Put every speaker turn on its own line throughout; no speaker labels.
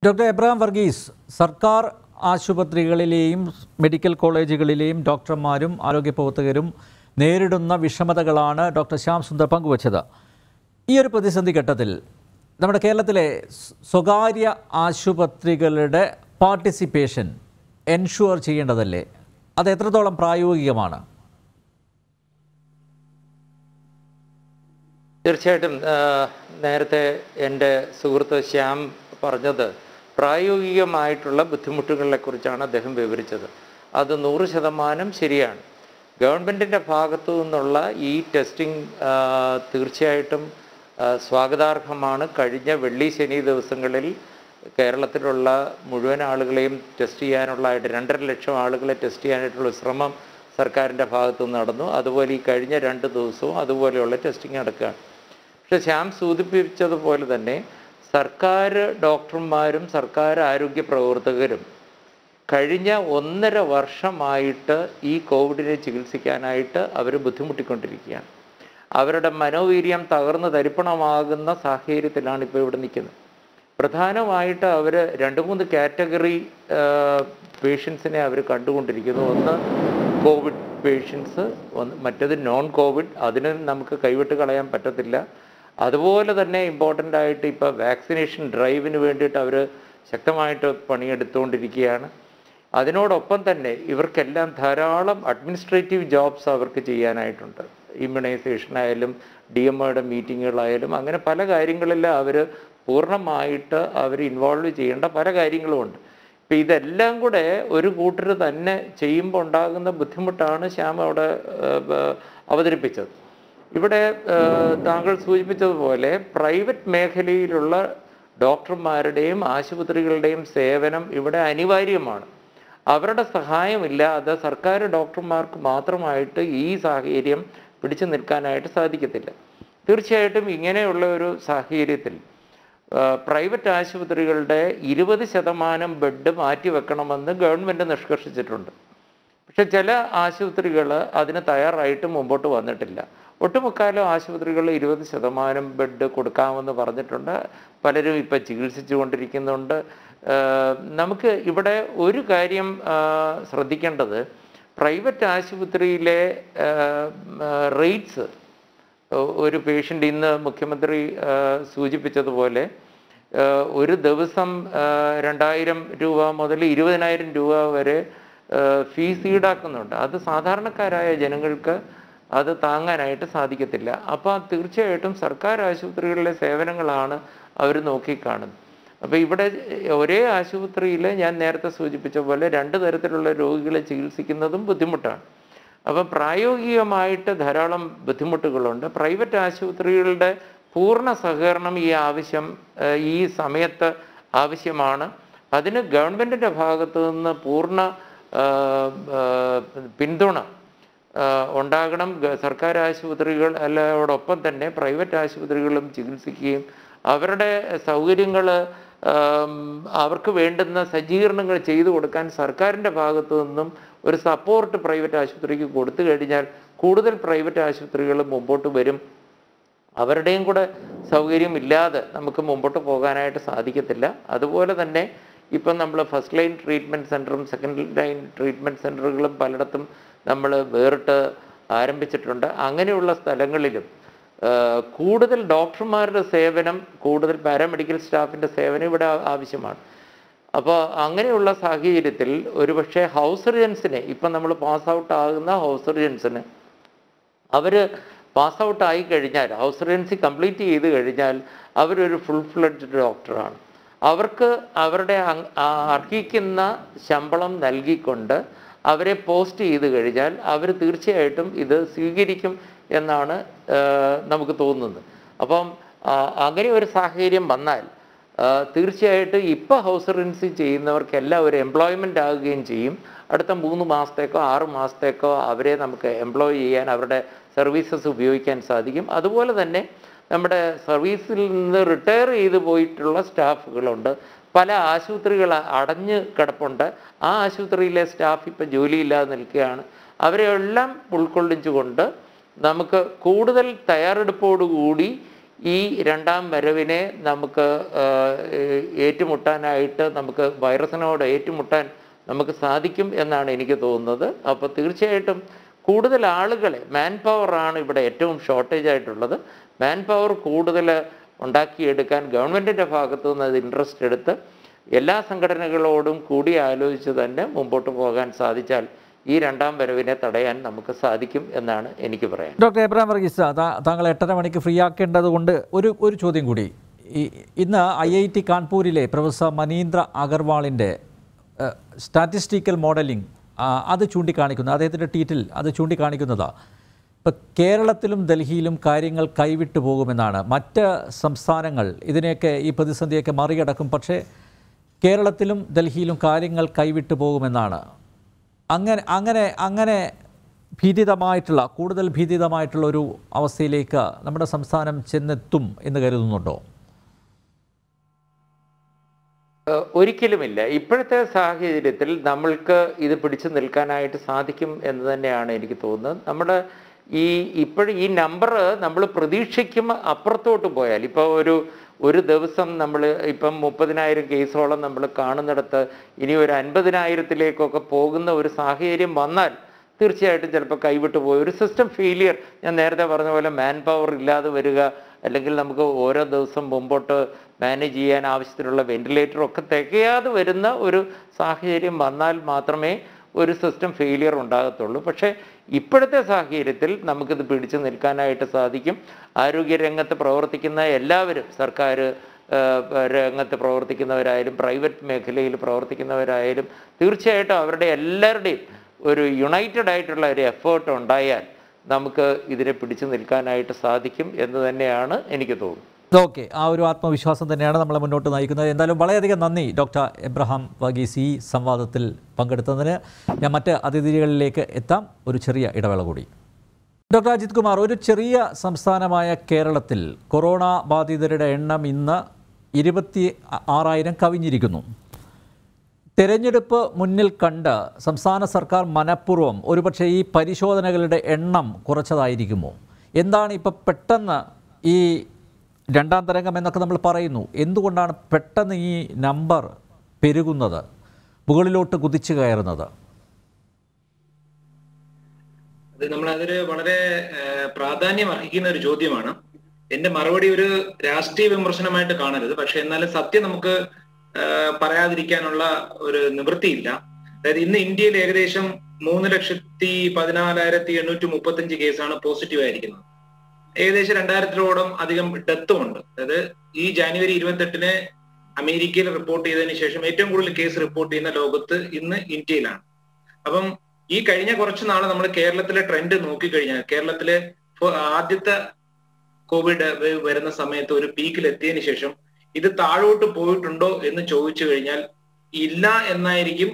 Doctor Abraham Varghese സർക്കാർ ആശുപത്രികളിലെയും medical കോളേജുകളിലെയും ഡോക്ടർമാരും ആരോഗ്യ പ്രവർത്തകരും നേരിടുന്ന വിഷമതകളാണ് ഡോക്ടർ ശ്യാം സുന്ദർ പങ്കുവച്ചത് ഈ ഒരു പ്രതിസന്ധി ഘട്ടത്തിൽ നമ്മുടെ കേരളത്തിലെ സ് സ്വകാര്യ ആശുപത്രികളുടെ പാർട്ടിസിപ്പേഷൻ എൻഷുവർ ചെയ്യേണ്ടതല്ലേ അത് എത്രത്തോളം പ്രായോഗികമാണ്
തീർച്ചയായിട്ടും ആ, നേരത്തെ എൻ്റെ സുഹൃത്ത് ശ്യാം പറഞ്ഞത് പ്രായോഗികമായിട്ടുള്ള ബുദ്ധിമുട്ടുകളെ കുറിച്ചാണ് അദ്ദേഹം വിവരിച്ചത് അത് നൂറ് ശതമാനം ശരിയാണ് ഗവൺമെൻറ്റിൻ്റെ ഭാഗത്തു നിന്നുള്ള ഈ ടെസ്റ്റിംഗ് ആ, തീർച്ചയായിട്ടും ആ, സ്വാഗതാർഹമാണ് കഴിഞ്ഞ വെള്ളി ശനി ദിവസങ്ങളിൽ കേരളത്തിലുള്ള മുഴുവൻ ആളുകളെയും ടെസ്റ്റ് ചെയ്യാനുള്ളതായിട്ട് രണ്ടര ലക്ഷം ആളുകളെ ടെസ്റ്റ് ചെയ്യാനായിട്ടുള്ള ശ്രമം സർക്കാരിൻ്റെ ഭാഗത്തു നിന്ന് നടന്നു അതുപോലെ ഈ കഴിഞ്ഞ രണ്ട് ദിവസവും അതുപോലെയുള്ള ടെസ്റ്റിംഗ് നടക്കുകയാണ് പക്ഷെ ശ്യാം സൂചിപ്പിച്ചതുപോലെ തന്നെ സർക്കാർ ഡോക്ടർമാരും സർക്കാർ ആരോഗ്യ പ്രവർത്തകരും കഴിഞ്ഞ ഒന്നര വർഷമായിട്ട് ഈ കോവിഡിനെ ചികിത്സിക്കാനായിട്ട് അവർ ബുദ്ധിമുട്ടിക്കൊണ്ടിരിക്കുകയാണ് അവരുടെ മനോവീര്യം തകർന്ന് തരിപ്പണമാകുന്ന സാഹചര്യത്തിലാണ് ഇപ്പോൾ ഇവിടെ നിൽക്കുന്നത് പ്രധാനമായിട്ട് അവർ രണ്ട് മൂന്ന് കാറ്റഗറി പേഷ്യൻസിനെ അവർ കണ്ടുകൊണ്ടിരിക്കുന്നു ഒന്ന് കോവിഡ് പേഷ്യൻസ് ഒന്ന് മറ്റത് നോൺ കോവിഡ് അതിന് നമുക്ക് കൈവിട്ട് കളയാൻ പറ്റത്തില്ല അതുപോലെ തന്നെ ഇമ്പോർട്ടൻ്റ് ആയിട്ട് ഇപ്പോൾ വാക്സിനേഷൻ ഡ്രൈവിന് വേണ്ടിയിട്ട് അവർ ശക്തമായിട്ട് പണിയെടുത്തുകൊണ്ടിരിക്കുകയാണ് അതിനോടൊപ്പം തന്നെ ഇവർക്കെല്ലാം ധാരാളം അഡ്മിനിസ്ട്രേറ്റീവ് ജോബ്സ് അവർക്ക് ചെയ്യാനായിട്ടുണ്ട് ഇമ്മ്യൂണൈസേഷൻ ആയാലും ഡി എം ഒയുടെ മീറ്റിങ്ങുകളായാലും അങ്ങനെ പല കാര്യങ്ങളിലും അവർ പൂർണ്ണമായിട്ട് അവർ ഇൻവോൾവ് ചെയ്യേണ്ട പല കാര്യങ്ങളുമുണ്ട് ഇപ്പം ഇതെല്ലാം കൂടെ ഒരു കൂട്ടർ തന്നെ ചെയ്യുമ്പോൾ ഉണ്ടാകുന്ന ബുദ്ധിമുട്ടാണ് ശ്യാം അവിടെ ഏഹ്, ബ- അവതരിപ്പിച്ചത് ഇവിടെ ഏഹ്, താങ്കൾ സൂചിപ്പിച്ചതുപോലെ പ്രൈവറ്റ് മേഖലയിലുള്ള ഡോക്ടർമാരുടെയും ആശുപത്രികളുടെയും സേവനം ഇവിടെ അനിവാര്യമാണ് അവരുടെ സഹായമില്ലാതെ സർക്കാർ ഡോക്ടർമാർക്ക് മാത്രമായിട്ട് ഈ സാഹചര്യം പിടിച്ചു നിൽക്കാനായിട്ട് സാധിക്കത്തില്ല തീർച്ചയായിട്ടും ഇങ്ങനെയുള്ള ഒരു സാഹചര്യത്തിൽ പ്രൈവറ്റ് ആശുപത്രികളുടെ ഇരുപത് ശതമാനം ബെഡ് മാറ്റിവെക്കണമെന്ന് ഗവൺമെൻറ് നിഷ്കർഷിച്ചിട്ടുണ്ട് പക്ഷെ ചില ആശുപത്രികൾ അതിന് തയ്യാറായിട്ട് മുമ്പോട്ട് വന്നിട്ടില്ല ഒട്ടുമുക്കാലും ആശുപത്രികൾ ഇരുപത് ശതമാനം ബെഡ് കൊടുക്കാമെന്ന് പറഞ്ഞിട്ടുണ്ട് പലരും ഇപ്പം ചികിത്സിച്ചു കൊണ്ടിരിക്കുന്നുണ്ട് ആഹ് നമുക്ക് ഇവിടെ ഒരു കാര്യം ആഹ് ശ്രദ്ധിക്കേണ്ടത് പ്രൈവറ്റ് ആശുപത്രിയിലെ റേറ്റ്സ് ഒരു പേഷ്യൻ്റ് ഇന്ന് മുഖ്യമന്ത്രി ആ, സൂചിപ്പിച്ചതുപോലെ ആ, ഒരു ദിവസം ആ, രണ്ടായിരം രൂപ മുതൽ ഇരുപതിനായിരം രൂപ വരെ ആ, ഫീസ് ഈടാക്കുന്നുണ്ട് അത് സാധാരണക്കാരായ ജനങ്ങൾക്ക് അത് താങ്ങാനായിട്ട് സാധിക്കത്തില്ല അപ്പോൾ തീർച്ചയായിട്ടും സർക്കാർ ആശുപത്രികളിലെ സേവനങ്ങളാണ് അവർ നോക്കിക്കാണുന്നത് അപ്പോൾ ഇവിടെ ഒരേ ആശുപത്രിയിൽ ഞാൻ നേരത്തെ സൂചിപ്പിച്ച പോലെ രണ്ട് തരത്തിലുള്ള രോഗികളെ ചികിത്സിക്കുന്നതും ബുദ്ധിമുട്ടാണ് അപ്പം പ്രായോഗികമായിട്ട് ധാരാളം ബുദ്ധിമുട്ടുകളുണ്ട് പ്രൈവറ്റ് ആശുപത്രികളുടെ പൂർണ്ണ സഹകരണം ഈ ആവശ്യം ഏഹ്, ഈ സമയത്ത് ആവശ്യമാണ് അതിന് ഗവൺമെൻറ്റിൻ്റെ ഭാഗത്തു നിന്ന് പൂർണ്ണ ആഹ്, ആഹ്, പിന്തുണ ആഹ്, ഉണ്ടാകണം ഗ- സർക്കാർ ആശുപത്രികൾ അല്ലോടൊപ്പം തന്നെ പ്രൈവറ്റ് ആശുപത്രികളും ചികിത്സിക്കുകയും അവരുടെ സൗകര്യങ്ങൾ അവർക്ക് വേണ്ടുന്ന സജ്ജീകരണങ്ങൾ ചെയ്തു കൊടുക്കാൻ സർക്കാരിൻ്റെ ഭാഗത്തു നിന്നും ഒരു സപ്പോർട്ട് പ്രൈവറ്റ് ആശുപത്രിക്ക് കൊടുത്തു കഴിഞ്ഞാൽ കൂടുതൽ പ്രൈവറ്റ് ആശുപത്രികൾ മുമ്പോട്ട് വരും അവരുടെയും കൂടെ സൗകര്യം ഇല്ലാതെ നമുക്ക് മുമ്പോട്ട് പോകാനായിട്ട് സാധിക്കത്തില്ല അതുപോലെ തന്നെ ഇപ്പം നമ്മൾ ഫസ്റ്റ് ലൈൻ ട്രീറ്റ്മെൻറ്റ് സെൻറ്ററും സെക്കൻഡ് ലൈൻ ട്രീറ്റ്മെൻറ്റ് സെൻറ്ററുകളും പലയിടത്തും നമ്മൾ വേറിട്ട് ആരംഭിച്ചിട്ടുണ്ട് അങ്ങനെയുള്ള സ്ഥലങ്ങളിലും ആ, കൂടുതൽ ഡോക്ടർമാരുടെ സേവനം കൂടുതൽ പാരാമെഡിക്കൽ സ്റ്റാഫിൻ്റെ സേവനം ഇവിടെ ആ- ആവശ്യമാണ് അപ്പോൾ അങ്ങനെയുള്ള സാഹചര്യത്തിൽ ഒരുപക്ഷെ ഹൗസ് സർജൻസിനെ ഇപ്പം നമ്മൾ പാസ് ഔട്ട് ആകുന്ന ഹൗസ് സർജൻസിന് അവർ പാസ് ഔട്ട് ആയി കഴിഞ്ഞാൽ ഹൗസ് സർജൻസി കംപ്ലീറ്റ് ചെയ്ത് കഴിഞ്ഞാൽ അവരൊരു ഫുൾ ഫ്ലഡ്ജ് ഡോക്ടറാണ് അവർക്ക് അവരുടെ അങ്- ആ അർഹിക്കുന്ന ശമ്പളം നൽകിക്കൊണ്ട് അവരെ പോസ്റ്റ് ചെയ്ത് കഴിഞ്ഞാൽ അവർ തീർച്ചയായിട്ടും ഇത് സ്വീകരിക്കും എന്നാണ് ആ, നമുക്ക് തോന്നുന്നത് അപ്പം ആ, അങ്ങനെ ഒരു സാഹചര്യം വന്നാൽ ആ, തീർച്ചയായിട്ടും ഇപ്പോൾ ഹൗസ് സർജൻസി ചെയ്യുന്നവർക്കെല്ലാം ഒരു എംപ്ലോയ്മെൻ്റ് ആകുകയും ചെയ്യും അടുത്ത മൂന്ന് മാസത്തേക്കോ ആറ് മാസത്തേക്കോ അവരെ നമുക്ക് എംപ്ലോയ് ചെയ്യാൻ അവരുടെ സർവീസസ് ഉപയോഗിക്കാൻ സാധിക്കും അതുപോലെ തന്നെ നമ്മുടെ സർവീസിൽ നിന്ന് റിട്ടയർ ചെയ്ത് പോയിട്ടുള്ള സ്റ്റാഫുകളുണ്ട് പല ആശുപത്രികൾ അടഞ്ഞ് കിടപ്പുണ്ട് ആ ആശുപത്രിയിലെ സ്റ്റാഫ് ഇപ്പം ജോലിയില്ലാതെ നിൽക്കുകയാണ് അവരെയെല്ലാം ഉൾക്കൊള്ളിച്ചുകൊണ്ട് നമുക്ക് കൂടുതൽ തയ്യാറെടുപ്പോടുകൂടി ഈ രണ്ടാം വരവിനെ നമുക്ക് ആ, ഏ- ഏറ്റുമുട്ടാനായിട്ട് നമുക്ക് വൈറസിനോട് ഏറ്റുമുട്ടാൻ നമുക്ക് സാധിക്കും എന്നാണ് എനിക്ക് തോന്നുന്നത് അപ്പോൾ തീർച്ചയായിട്ടും കൂടുതൽ ആളുകളെ മാൻ പവറാണ് ഇവിടെ ഏറ്റവും ഷോർട്ടേജ് ആയിട്ടുള്ളത് മാൻ പവർ കൂടുതൽ ഉണ്ടാക്കിയെടുക്കാൻ ഗവൺമെൻറ്റിൻ്റെ ഭാഗത്തു നിന്ന് അത് ഇൻട്രസ്റ്റ് എടുത്ത് എല്ലാ സംഘടനകളോടും കൂടി ആലോചിച്ച് തന്നെ മുമ്പോട്ട് പോകാൻ സാധിച്ചാൽ ഈ രണ്ടാം വരവിനെ തടയാൻ നമുക്ക് സാധിക്കും എന്നാണ് എനിക്ക് പറയാൻ
ഡോക്ടർ എബ്രാം വർഗീസ് താ- താങ്കൾ എട്ടര മണിക്ക് ഫ്രീ ആക്കേണ്ടത് കൊണ്ട് ഒരു ഒരു ചോദ്യം കൂടി ഈ ഇന്ന് ഐ ഐ ടി കാൺപൂരിലെ പ്രൊഫസർ മനീന്ദ്ര അഗർവാളിൻ്റെ സ്റ്റാറ്റിസ്റ്റിക്കൽ മോഡലിംഗ് അത് ചൂണ്ടിക്കാണിക്കുന്നു അദ്ദേഹത്തിൻ്റെ ട്വീറ്റിൽ അത് ചൂണ്ടിക്കാണിക്കുന്നത് ഇപ്പം കേരളത്തിലും ഡൽഹിയിലും കാര്യങ്ങൾ കൈവിട്ടു പോകുമെന്നാണ് മറ്റ് സംസ്ഥാനങ്ങൾ ഇതിനെയൊക്കെ ഈ പ്രതിസന്ധിയൊക്കെ മറികടക്കും പക്ഷേ കേരളത്തിലും ഡൽഹിയിലും കാര്യങ്ങൾ കൈവിട്ടു പോകുമെന്നാണ് അങ്ങനെ അങ്ങനെ അങ്ങനെ ഭീതിതമായിട്ടുള്ള കൂടുതൽ ഭീതിതമായിട്ടുള്ള ഒരു അവസ്ഥയിലേക്ക് നമ്മുടെ സംസ്ഥാനം ചെന്നെത്തും എന്ന് കരുതുന്നുണ്ടോ
ഏഹ് ഒരിക്കലുമില്ല ഇപ്പോഴത്തെ സാഹചര്യത്തിൽ നമ്മൾക്ക് ഇത് പിടിച്ചു നിൽക്കാനായിട്ട് സാധിക്കും എന്ന് തന്നെയാണ് എനിക്ക് തോന്നുന്നത് നമ്മുടെ ഈ ഇപ്പോഴും ഈ നമ്പർ നമ്മൾ പ്രതീക്ഷിക്കും അപ്പുറത്തോട്ട് പോയാൽ ഇപ്പോൾ ഒരു ഒരു ദിവസം നമ്മൾ ഇപ്പം മുപ്പതിനായിരം കേസോളം നമ്മൾ കാണുന്നിടത്ത് ഇനി ഒരു അൻപതിനായിരത്തിലേക്കൊക്കെ പോകുന്ന ഒരു സാഹചര്യം വന്നാൽ തീർച്ചയായിട്ടും ചിലപ്പോൾ കൈവിട്ട് പോയി ഒരു സിസ്റ്റം ഫെയിലിയർ ഞാൻ നേരത്തെ പറഞ്ഞ പോലെ മാൻ പവർ ഇല്ലാതെ വരിക അല്ലെങ്കിൽ നമുക്ക് ഓരോ ദിവസം മുമ്പോട്ട് മാനേജ് ചെയ്യാൻ ആവശ്യത്തിനുള്ള വെന്റിലേറ്റർ ഒക്കെ തികയാതെ വരുന്ന ഒരു സാഹചര്യം വന്നാൽ മാത്രമേ ഒരു സിസ്റ്റം ഫെയിലിയർ ഉണ്ടാകത്തുള്ളൂ പക്ഷേ ഇപ്പോഴത്തെ സാഹചര്യത്തിൽ നമുക്കിത് പിടിച്ചു നിൽക്കാനായിട്ട് സാധിക്കും ആരോഗ്യരംഗത്ത് പ്രവർത്തിക്കുന്ന എല്ലാവരും സർക്കാർ രംഗത്ത് പ്രവർത്തിക്കുന്നവരായാലും പ്രൈവറ്റ് മേഖലയിൽ പ്രവർത്തിക്കുന്നവരായാലും തീർച്ചയായിട്ടും അവരുടെ എല്ലാവരുടെയും ഒരു യുണൈറ്റഡ് ആയിട്ടുള്ള ഒരു എഫേർട്ട് ഉണ്ടായാൽ നമുക്ക് ഇതിനെ പിടിച്ചു നിൽക്കാനായിട്ട് സാധിക്കും എന്ന് തന്നെയാണ് എനിക്ക് തോന്നുന്നത്
ഓക്കെ ആ ഒരു ആത്മവിശ്വാസം തന്നെയാണ് നമ്മളെ മുന്നോട്ട് നയിക്കുന്നത് എന്തായാലും വളരെയധികം നന്ദി ഡോക്ടർ എബ്രഹാം വഗീസ് ഈ സംവാദത്തിൽ പങ്കെടുത്തതിന് ഞാൻ മറ്റ് അതിഥികളിലേക്ക് എത്താം ഒരു ചെറിയ ഇടവേള കൂടി ഡോക്ടർ അജിത് കുമാർ ഒരു ചെറിയ സംസ്ഥാനമായ കേരളത്തിൽ കൊറോണ ബാധിതരുടെ എണ്ണം ഇന്ന് ഇരുപത്തി ആറായിരം കവിഞ്ഞിരിക്കുന്നു തെരഞ്ഞെടുപ്പ് മുന്നിൽ കണ്ട് സംസ്ഥാന സർക്കാർ മനഃപൂർവ്വം ഒരുപക്ഷെ ഈ പരിശോധനകളുടെ എണ്ണം കുറച്ചതായിരിക്കുമോ എന്താണ് ഇപ്പോൾ പെട്ടെന്ന് ഈ രണ്ടാം തരംഗം എന്നൊക്കെ നമ്മൾ പറയുന്നു എന്തുകൊണ്ടാണ് പെട്ടെന്ന് ഈ നമ്പർ പെരുകുന്നത് മുകളിലോട്ട് കുതിച്ചു കയറുന്നത്
അത് നമ്മൾ അതൊരു വളരെ ഏഹ്, പ്രാധാന്യം അർഹിക്കുന്ന ഒരു ചോദ്യമാണ് എന്റെ മറുപടി ഒരു രാഷ്ട്രീയ വിമർശനമായിട്ട് കാണരുത് പക്ഷെ എന്നാലും സത്യം നമുക്ക് ഏഹ്, പറയാതിരിക്കാനുള്ള ഒരു നിവൃത്തിയില്ല അതായത് ഇന്ന് ഇന്ത്യയിൽ ഏകദേശം മൂന്ന് ലക്ഷത്തി പതിനാലായിരത്തി എണ്ണൂറ്റി മുപ്പത്തഞ്ച് കേസാണ് പോസിറ്റീവ് ആയിരിക്കുന്നത് ഏകദേശം രണ്ടായിരത്തിലോളം അധികം ഡെത്തും ഉണ്ട് അതായത് ഈ ജാനുവരി ഇരുപത്തെട്ടിന് അമേരിക്കയിൽ റിപ്പോർട്ട് ചെയ്തതിന് ശേഷം ഏറ്റവും കൂടുതൽ കേസ് റിപ്പോർട്ട് ചെയ്യുന്ന ലോകത്ത് ഇന്ന് ഇന്ത്യയിലാണ് അപ്പം ഈ കഴിഞ്ഞ കുറച്ച് നാള് നമ്മൾ കേരളത്തിലെ ട്രെൻഡ് നോക്കിക്കഴിഞ്ഞാൽ കേരളത്തിലെ ഫ- ആദ്യത്തെ കോവിഡ് വേവ് വരുന്ന സമയത്ത് ഒരു പീക്കിൽ എത്തിയതിനു ശേഷം ഇത് താഴോട്ട് പോയിട്ടുണ്ടോ എന്ന് ചോദിച്ചു കഴിഞ്ഞാൽ ഇല്ല എന്നായിരിക്കും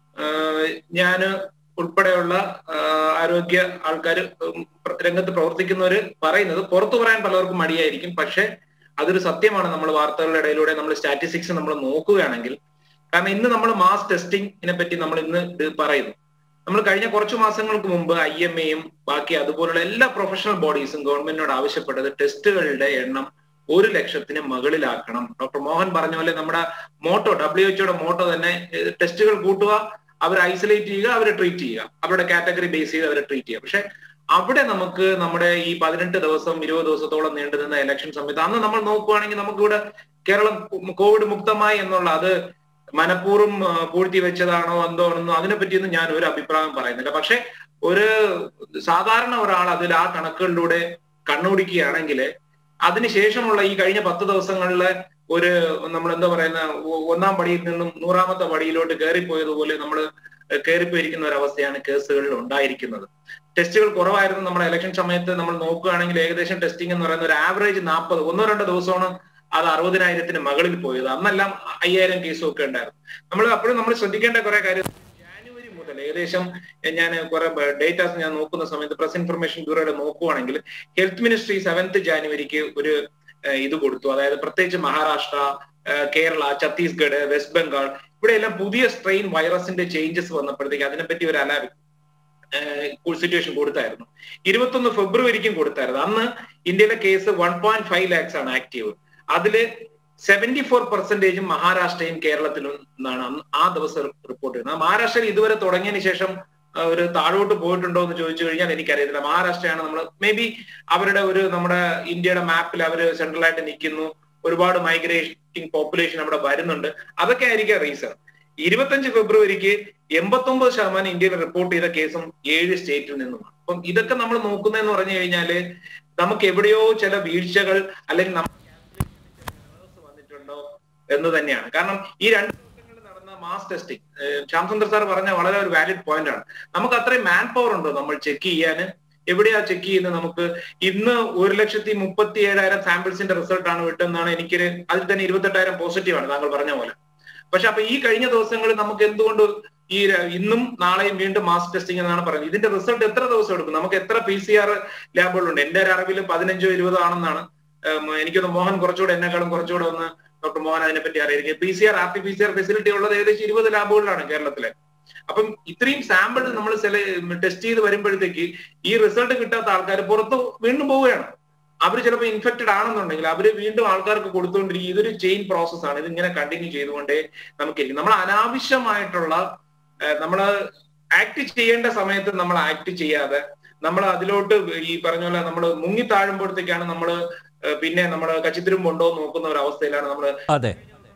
ഞാൻ ഉൾപ്പെടെയുള്ള ആഹ് ആരോഗ്യ ആൾക്കാർ രംഗത്ത് പ്രവർത്തിക്കുന്നവർ പറയുന്നത് പുറത്തു പറയാൻ പലർക്കും മടിയായിരിക്കും പക്ഷെ അതൊരു സത്യമാണ് നമ്മൾ വാർത്തകളുടെ ഇടയിലൂടെ നമ്മൾ സ്റ്റാറ്റിസ്റ്റിക്സ് നമ്മൾ നോക്കുകയാണെങ്കിൽ കാരണം ഇന്ന് നമ്മൾ മാസ് ടെസ്റ്റിംഗിനെ പറ്റി നമ്മൾ ഇന്ന് ഇത് പറയുന്നു നമ്മൾ കഴിഞ്ഞ കുറച്ചു മാസങ്ങൾക്ക് മുമ്പ് ഐ എം എയും ബാക്കി അതുപോലുള്ള എല്ലാ പ്രൊഫഷണൽ ബോഡീസും ഗവൺമെന്റിനോട് ആവശ്യപ്പെട്ടത് ടെസ്റ്റുകളുടെ എണ്ണം ഒരു ലക്ഷത്തിന് മുകളിലാക്കണം ഡോക്ടർ മോഹൻ പറഞ്ഞ പോലെ നമ്മുടെ മോട്ടോ ഡബ്ല്യു എച്ച്ഒയുടെ മോട്ടോ തന്നെ ഏഹ്, ടെസ്റ്റുകൾ കൂട്ടുക അവരെ ഐസൊലേറ്റ് ചെയ്യുക അവരെ ട്രീറ്റ് ചെയ്യുക അവരുടെ കാറ്റഗറി ബേസ് ചെയ്ത് അവരെ ട്രീറ്റ് ചെയ്യുക പക്ഷെ അവിടെ നമുക്ക് നമ്മുടെ ഈ പതിനെട്ട് ദിവസം ഇരുപത് ദിവസത്തോളം നീണ്ടു നിന്ന ഇലക്ഷൻ സമയത്ത് അന്ന് നമ്മൾ നോക്കുകയാണെങ്കിൽ നമുക്കിവിടെ കേരളം കോവിഡ് മുക്തമായി എന്നുള്ള അത് മനഃപൂർവ്വം ആ, പൂഴ്ത്തി വെച്ചതാണോ എന്തോ ആണെന്നോ അതിനെ പറ്റിയൊന്നും ഞാൻ ഒരു അഭിപ്രായം പറയുന്നില്ല പക്ഷെ ഒരു സാധാരണ ഒരാൾ അതിൽ ആ കണക്കുകളിലൂടെ കണ്ണോടിക്കുകയാണെങ്കിൽ അതിനുശേഷമുള്ള ഈ കഴിഞ്ഞ പത്ത് ദിവസങ്ങളിലെ ഒരു നമ്മൾ എന്താ പറയുന്ന ഒ- ഒന്നാം പടിയിൽ നിന്നും നൂറാമത്തെ പടിയിലോട്ട് കയറിപ്പോയതുപോലെ നമ്മൾ കയറിപ്പോയിരിക്കുന്ന ഒരു അവസ്ഥയാണ് കേസുകളിൽ ഉണ്ടായിരിക്കുന്നത് ടെസ്റ്റുകൾ കുറവായിരുന്നു നമ്മുടെ ഇലക്ഷൻ സമയത്ത് നമ്മൾ നോക്കുകയാണെങ്കിൽ ഏകദേശം ടെസ്റ്റിംഗ് എന്ന് പറയുന്ന ഒരു ആവറേജ് നാൽപ്പത് ഒന്നോ രണ്ടോ ദിവസമാണ് അത് അറുപതിനായിരത്തിന് മുകളിൽ പോയത് അന്നെല്ലാം അയ്യായിരം കേസും ഒക്കെ ഉണ്ടായിരുന്നു നമ്മൾ അപ്പോഴും നമ്മൾ ശ്രദ്ധിക്കേണ്ട കുറെ കാര്യം ജാനുവരി മുതൽ ഏകദേശം ഞാൻ കുറെ ഡേറ്റാസ് ഞാൻ നോക്കുന്ന സമയത്ത് പ്രസ് ഇൻഫർമേഷൻ ബ്യൂറോയുടെ നോക്കുവാണെങ്കിൽ ഹെൽത്ത് മിനിസ്ട്രി സെവൻത് ജാനുവരിക്ക് ഒരു ഏഹ്, ഇത് കൊടുത്തു അതായത് പ്രത്യേകിച്ച് മഹാരാഷ്ട്ര ഏഹ്, കേരള ഛത്തീസ്ഗഡ് വെസ്റ്റ് ബംഗാൾ ഇവിടെയെല്ലാം പുതിയ സ്ട്രെയിൻ വൈറസിന്റെ ചേഞ്ചസ് വന്നപ്പോഴത്തേക്ക് അതിനെപ്പറ്റി ഒരു അലർട്ട് സിറ്റുവേഷൻ കൊടുത്തായിരുന്നു ഇരുപത്തൊന്ന് ഫെബ്രുവരിക്കും കൊടുത്തായിരുന്നു അന്ന് ഇന്ത്യയിലെ case one point five lakhs ആണ് ആക്റ്റീവ് അതില് സെവന്റി ഫോർ പെർസെന്റേജും മഹാരാഷ്ട്രയും കേരളത്തിലും എന്നാണ് അന്ന് ആ ദിവസം റിപ്പോർട്ട് ചെയ്യുന്നത് മഹാരാഷ്ട്രയിൽ ഇതുവരെ തുടങ്ങിയതിന് ശേഷം ആ, ഒരു താഴോട്ട് പോയിട്ടുണ്ടോ എന്ന് ചോദിച്ചു കഴിഞ്ഞാൽ എനിക്കറിയത്തില്ല മഹാരാഷ്ട്രയാണ് നമ്മൾ മേ ബി അവരുടെ ഒരു നമ്മുടെ ഇന്ത്യയുടെ മാപ്പിൽ അവർ സെൻട്രലായിട്ട് നിൽക്കുന്നു ഒരുപാട് മൈഗ്രേറ്റിംഗ് പോപ്പുലേഷൻ അവിടെ വരുന്നുണ്ട് അതൊക്കെ ആയിരിക്കാം റീസൺ ഇരുപത്തഞ്ച് ഫെബ്രുവരിക്ക് എൺപത്തൊമ്പത് ശതമാനം ഇന്ത്യയിൽ റിപ്പോർട്ട് ചെയ്ത കേസും ഏഴ് സ്റ്റേറ്റിൽ നിന്നുമാണ് അപ്പം ഇതൊക്കെ നമ്മൾ നോക്കുന്നതെന്ന് പറഞ്ഞു കഴിഞ്ഞാല് നമുക്ക് എവിടെയോ ചില വീഴ്ചകൾ അല്ലെങ്കിൽ നമ്മൾ വന്നിട്ടുണ്ടോ എന്ന് തന്നെയാണ് കാരണം ഈ രണ്ട് ദിവസങ്ങളിൽ നടന്ന മാസ് ടെസ്റ്റിംഗ് ശ്യാംസുന്ദർ സാർ പറഞ്ഞ വളരെ ഒരു വാലിഡ് പോയിന്റ് ആണ് നമുക്ക് അത്രയും മാൻ പവർ ഉണ്ടോ നമ്മൾ ചെക്ക് ചെയ്യാന് എവിടെയാ ചെക്ക് ചെയ്യുന്നത് നമുക്ക് ഇന്ന് ഒരു ലക്ഷത്തി മുപ്പത്തി ഏഴായിരം സാമ്പിൾസിന്റെ റിസൾട്ട് ആണ് വിട്ടെന്നാണ് എനിക്ക് അതിൽ തന്നെ ഇരുപത്തെട്ടായിരം പോസിറ്റീവ് ആണ് താങ്കൾ പറഞ്ഞ പോലെ പക്ഷെ അപ്പൊ ഈ കഴിഞ്ഞ ദിവസങ്ങളിൽ നമുക്ക് എന്തുകൊണ്ട് ഈ ര- ഇന്നും നാളെയും വീണ്ടും മാസ് ടെസ്റ്റിംഗ് എന്നാണ് പറയുന്നത് ഇതിന്റെ റിസൾട്ട് എത്ര ദിവസം എടുക്കും നമുക്ക് എത്ര പി സി ആർ ലാബുകളുണ്ട് എന്റെ ഒരു അറിവിൽ പതിനഞ്ചോ ഇരുപതോ ആണെന്നാണ് ഉം, എനിക്കൊന്ന് മോഹൻ കുറച്ചുകൂടെ എന്നെക്കാളും കുറച്ചുകൂടെ ഒന്ന് ഡോക്ടർ മോഹൻ അതിനെപ്പറ്റി അറിയായിരിക്കും P C R R T P C R facility ഉള്ളത് ഏകദേശം ഇരുപത് ലാബുകളിലാണ് കേരളത്തിലെ അപ്പം ഇത്രയും സാമ്പിൾ നമ്മൾ സെല ടെസ്റ്റ് ചെയ്ത് വരുമ്പോഴത്തേക്ക് ഈ റിസൾട്ട് കിട്ടാത്ത ആൾക്കാർ പുറത്ത് വീണ്ടും പോവുകയാണ് അവർ ചിലപ്പോൾ ഇൻഫെക്റ്റഡ് ആണെന്നുണ്ടെങ്കിൽ അവർ വീണ്ടും ആൾക്കാർക്ക് കൊടുത്തുകൊണ്ടിരിക്കും ഇതൊരു ചെയിൻ പ്രോസസ് ആണ് ഇത് ഇങ്ങനെ കണ്ടിന്യൂ ചെയ്തുകൊണ്ടേ നമുക്കിരിക്കും നമ്മൾ അനാവശ്യമായിട്ടുള്ള നമ്മൾ ആക്ട് ചെയ്യേണ്ട സമയത്ത് നമ്മൾ ആക്ട് ചെയ്യാതെ നമ്മൾ അതിലോട്ട് ഈ പറഞ്ഞ പോലെ നമ്മൾ മുങ്ങി താഴുമ്പോഴത്തേക്കാണ് നമ്മൾ പിന്നെ നമ്മൾ കച്ചിത്തിരുമ്പുണ്ടോ എന്ന് നോക്കുന്ന ഒരു അവസ്ഥയിലാണ് നമ്മൾ
അതെ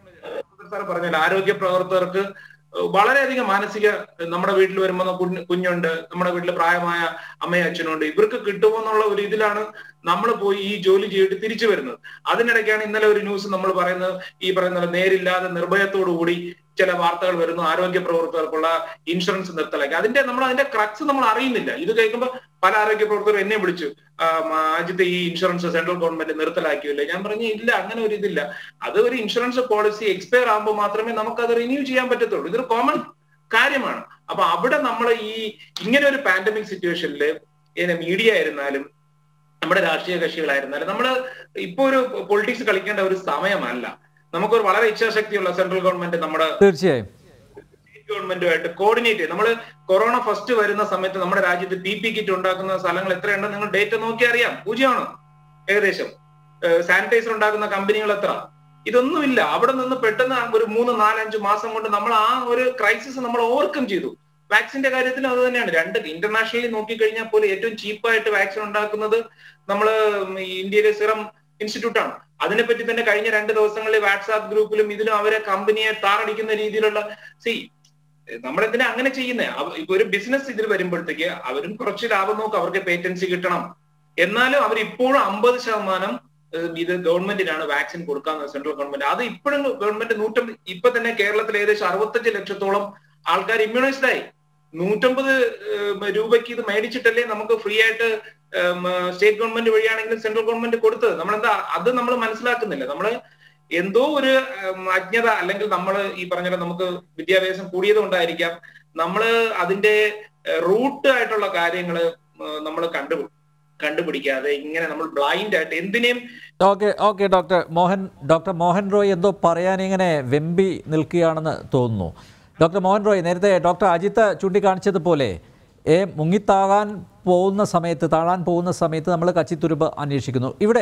സാർ പറഞ്ഞല്ലോ ആരോഗ്യ പ്രവർത്തകർക്ക് വളരെയധികം മാനസിക നമ്മുടെ വീട്ടിൽ വരുമ്പോൾ കുഞ്ഞ് കുഞ്ഞുണ്ട് നമ്മുടെ വീട്ടിൽ പ്രായമായ അമ്മയും അച്ഛനുണ്ട് ഇവർക്ക് കിട്ടുമോ എന്നുള്ള ഒരു ഇതിലാണ് നമ്മൾ പോയി ഈ ജോലി ചെയ്തിട്ട് തിരിച്ചു വരുന്നത് അതിനിടയ്ക്കാണ് ഇന്നലെ ഒരു ന്യൂസ് നമ്മൾ പറയുന്നത് ഈ പറയുന്ന പോലെ നേരില്ലാതെ നിർഭയത്തോടു കൂടി ചില വാർത്തകൾ വരുന്നു ആരോഗ്യ പ്രവർത്തകർക്കുള്ള ഇൻഷുറൻസ് നിർത്തലാക്കി അതിന്റെ നമ്മൾ അതിന്റെ ക്രക്സ് നമ്മൾ അറിയുന്നില്ല ഇത് കേൾക്കുമ്പോൾ പല ആരോഗ്യ പ്രവർത്തകർ എന്നെ വിളിച്ചു ആ, രാജ്യത്തെ ഈ ഇൻഷുറൻസ് സെൻട്രൽ ഗവൺമെന്റ് നിർത്തലാക്കിയില്ല ഞാൻ പറഞ്ഞു ഇല്ല അങ്ങനെ ഒരു ഇതില്ല അത് ഒരു ഇൻഷുറൻസ് പോളിസി എക്സ്പയർ ആകുമ്പോൾ മാത്രമേ നമുക്ക് അത് റിന്യൂ ചെയ്യാൻ പറ്റത്തുള്ളൂ ഇതൊരു കോമൺ കാര്യമാണ് അപ്പൊ അവിടെ നമ്മൾ ഈ ഇങ്ങനെ ഒരു പാൻഡമിക് സിറ്റുവേഷനിൽ മീഡിയ ആയിരുന്നാലും നമ്മുടെ രാഷ്ട്രീയ കക്ഷികളായിരുന്നാലും നമ്മൾ ഇപ്പൊ ഒരു പൊളിറ്റിക്സ് കളിക്കേണ്ട ഒരു സമയമല്ല നമുക്കൊരു വളരെ ഇച്ഛാശക്തിയുള്ള സെൻട്രൽ ഗവൺമെന്റ് നമ്മുടെ
തീർച്ചയായും
സ്റ്റേറ്റ് ഗവൺമെന്റുമായിട്ട് കോർഡിനേറ്റ് ചെയ്ത് നമ്മൾ കൊറോണ ഫസ്റ്റ് വരുന്ന സമയത്ത് നമ്മുടെ രാജ്യത്ത് പി പി കിറ്റ് ഉണ്ടാക്കുന്ന സ്ഥലങ്ങൾ എത്രയുണ്ടെന്ന് നിങ്ങൾ ഡേറ്റ നോക്കി അറിയാം പൂജ്യമാണ് ഏകദേശം സാനിറ്റൈസർ ഉണ്ടാക്കുന്ന കമ്പനികൾ എത്ര ഇതൊന്നുമില്ല അവിടെ നിന്ന് പെട്ടെന്ന് ഒരു മൂന്ന് നാലഞ്ച് മാസം കൊണ്ട് നമ്മൾ ആ ഒരു ക്രൈസിസ് നമ്മൾ ഓവർകം ചെയ്തു വാക്സിന്റെ കാര്യത്തിലും അത് തന്നെയാണ് രണ്ട് ഇന്റർനാഷണലി നോക്കിക്കഴിഞ്ഞാൽ പോലും ഏറ്റവും ചീപ്പായിട്ട് വാക്സിൻ ഉണ്ടാക്കുന്നത് നമ്മൾ ഇന്ത്യയിലെ സിറം ഇൻസ്റ്റിറ്റ്യൂട്ട് ആണ് അതിനെപ്പറ്റി തന്നെ കഴിഞ്ഞ രണ്ട് ദിവസങ്ങളിൽ വാട്സാപ്പ് ഗ്രൂപ്പിലും ഇതിലും അവരെ കമ്പനിയെ താറടിക്കുന്ന രീതിയിലുള്ള സി നമ്മളെന്തിനാ അങ്ങനെ ചെയ്യുന്നത് ഇപ്പൊ ഒരു ബിസിനസ് ഇതിൽ വരുമ്പോഴത്തേക്ക് അവരും കുറച്ച് ലാഭം നോക്കും അവർക്ക് പേറ്റൻസി കിട്ടണം എന്നാലും അവർ ഇപ്പോഴും അമ്പത് ശതമാനം ഏഹ് ഇത് ഗവൺമെന്റിനാണ് വാക്സിൻ കൊടുക്കാന്ന് സെൻട്രൽ ഗവൺമെന്റ് അത് ഇപ്പോഴും ഗവൺമെന്റ് നൂറ്റമ്പത് ഇപ്പൊ തന്നെ കേരളത്തിൽ ഏകദേശം അറുപത്തഞ്ച് ലക്ഷത്തോളം ആൾക്കാർ ഇമ്മ്യൂണൈസ്ഡ് ആയി നൂറ്റമ്പത് ഏഹ് രൂപയ്ക്ക് ഇത് മേടിച്ചിട്ടല്ലേ നമുക്ക് ഫ്രീ ആയിട്ട് സ്റ്റേറ്റ് ഗവൺമെന്റ് വഴിയാണെങ്കിലും സെൻട്രൽ ഗവൺമെന്റ് കൊടുത്തത് നമ്മളെന്താ അത് നമ്മൾ മനസ്സിലാക്കുന്നില്ല നമ്മള് എന്തോ ഒരു ഉം, അജ്ഞത അല്ലെങ്കിൽ നമ്മൾ ഈ പറഞ്ഞ പോലെ നമുക്ക് വിദ്യാഭ്യാസം കൂടിയത് കൊണ്ടായിരിക്കാം നമ്മള് അതിന്റെ റൂട്ട് ആയിട്ടുള്ള കാര്യങ്ങൾ നമ്മൾ കണ്ടു കണ്ടുപിടിക്കാതെ ഇങ്ങനെ നമ്മൾ ബ്ലൈൻഡ് ആയിട്ട് എന്തിനേയും
okay okay doctor Mohan doctor Mohan Roy എന്തോ പറയാൻ ഇങ്ങനെ വെമ്പി നിൽക്കുകയാണെന്ന് തോന്നുന്നു ഡോക്ടർ മോഹൻ റോയ് നേരത്തെ ഡോക്ടർ അജിത്ത് ചൂണ്ടിക്കാണിച്ചതുപോലെ ഏ മുങ്ങിത്താകാൻ പോകുന്ന സമയത്ത് താഴാൻ പോകുന്ന സമയത്ത് നമ്മൾ കച്ചിത്തുരുമ്പ് അന്വേഷിക്കുന്നു ഇവിടെ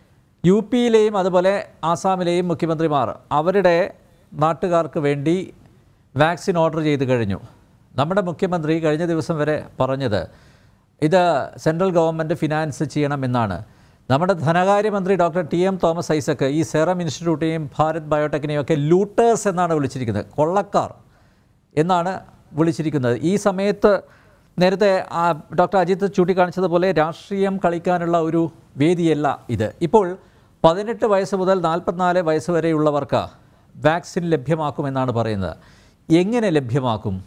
യു പിയിലെയും അതുപോലെ ആസാമിലെയും മുഖ്യമന്ത്രിമാർ അവരുടെ നാട്ടുകാർക്ക് വേണ്ടി വാക്സിൻ ഓർഡർ ചെയ്ത് കഴിഞ്ഞു നമ്മുടെ മുഖ്യമന്ത്രി കഴിഞ്ഞ ദിവസം വരെ പറഞ്ഞത് ഇത് സെൻട്രൽ ഗവൺമെൻറ് ഫിനാൻസ് ചെയ്യണമെന്നാണ് നമ്മുടെ ധനകാര്യമന്ത്രി doctor T M Thomas Isaac ഈ സെറം ഇൻസ്റ്റിറ്റ്യൂട്ടിനെയും ഭാരത് ബയോടെക്കിനെയും ഒക്കെ ലൂട്ടേഴ്സ് എന്നാണ് വിളിച്ചിരിക്കുന്നത് കൊള്ളക്കാർ എന്നാണ് വിളിച്ചിരിക്കുന്നത് ഈ സമയത്ത് നേരത്തെ ആ ഡോക്ടർ അജിത്ത് ചൂണ്ടിക്കാണിച്ചതുപോലെ രാഷ്ട്രീയം കളിക്കാനുള്ള ഒരു വേദിയല്ല ഇത് ഇപ്പോൾ പതിനെട്ട് വയസ്സ് മുതൽ നാൽപ്പത്തിനാല് വയസ്സ് വരെയുള്ളവർക്ക് വാക്സിൻ ലഭ്യമാക്കുമെന്നാണ് പറയുന്നത് എങ്ങനെ ലഭ്യമാക്കും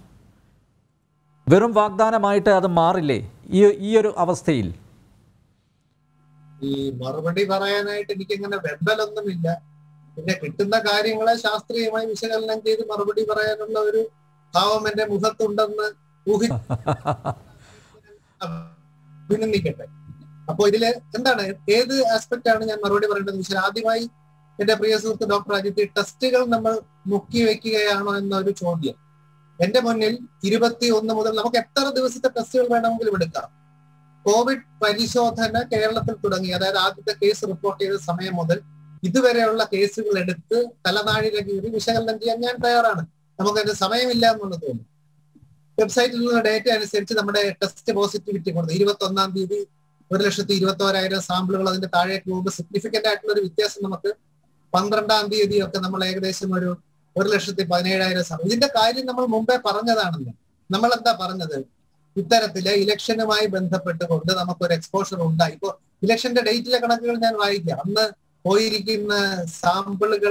വെറും വാഗ്ദാനമായിട്ട് അത് മാറില്ലേ ഈ ഈ ഒരു അവസ്ഥയിൽ
ഈ മറുപടി പറയാനായിട്ട് എനിക്കങ്ങനെ വെമ്പലൊന്നുമില്ല പിന്നെ കിട്ടുന്ന കാര്യങ്ങളെ ശാസ്ത്രീയമായി വിശകലനം ചെയ്ത് മറുപടി പറയാനുള്ള ഒരു ഭാവം എന്റെ മുഖത്തുണ്ടെന്ന് ഊഹി അഭിനന്ദിക്കട്ടെ അപ്പൊ ഇതില് എന്താണ് ഏത് ആസ്പെക്ട് ആണ് ഞാൻ മറുപടി പറയേണ്ടത് വെച്ചാൽ ആദ്യമായി എന്റെ പ്രിയ സുഹൃത്ത് ഡോക്ടർ അജിത്ത് ടെസ്റ്റുകൾ നമ്മൾ മുക്കി വെക്കുകയാണോ എന്നൊരു ചോദ്യം എന്റെ മുന്നിൽ ഇരുപത്തി ഒന്ന് മുതൽ നമുക്ക് എത്ര ദിവസത്തെ ടെസ്റ്റുകൾ വേണമെങ്കിലും എടുക്കാം കോവിഡ് പരിശോധന കേരളത്തിൽ തുടങ്ങി അതായത് ആദ്യത്തെ കേസ് റിപ്പോർട്ട് ചെയ്ത സമയം മുതൽ ഇതുവരെയുള്ള കേസുകൾ എടുത്ത് തലനാഴിയിലെ കീറി വിശകലനം ചെയ്യാൻ ഞാൻ തയ്യാറാണ് നമുക്ക് അതിന്റെ സമയമില്ല എന്നുള്ളത് തോന്നുന്നു വെബ്സൈറ്റിൽ നിന്ന് ഡേറ്റ അനുസരിച്ച് നമ്മുടെ ടെസ്റ്റ് പോസിറ്റിവിറ്റി കൊടുത്തു ഇരുപത്തി ഒന്നാം തീയതി ഒരു ലക്ഷത്തി ഇരുപത്തി ഓരായിരം സാമ്പിളുകൾ അതിന്റെ താഴേക്ക് പോകുമ്പോൾ സിഗ്നിഫിക്കന്റ് ആയിട്ടുള്ള ഒരു വ്യത്യാസം നമുക്ക് പന്ത്രണ്ടാം തീയതി ഒക്കെ നമ്മൾ ഏകദേശം ഒരു ഒരു ലക്ഷത്തി പതിനേഴായിരം സാമ്പിൾ ഇതിന്റെ കാര്യം നമ്മൾ മുമ്പേ പറഞ്ഞതാണല്ലോ നമ്മൾ എന്താ പറഞ്ഞത് ഇത്തരത്തില് ഇലക്ഷനുമായി ബന്ധപ്പെട്ടുകൊണ്ട് നമുക്കൊരു എക്സ്പോഷർ ഉണ്ടായി ഇപ്പോ ഇലക്ഷന്റെ ഡേറ്റിലെ കണക്കുകൾ ഞാൻ വായിക്കാം അന്ന് പോയിരിക്കുന്ന സാമ്പിളുകൾ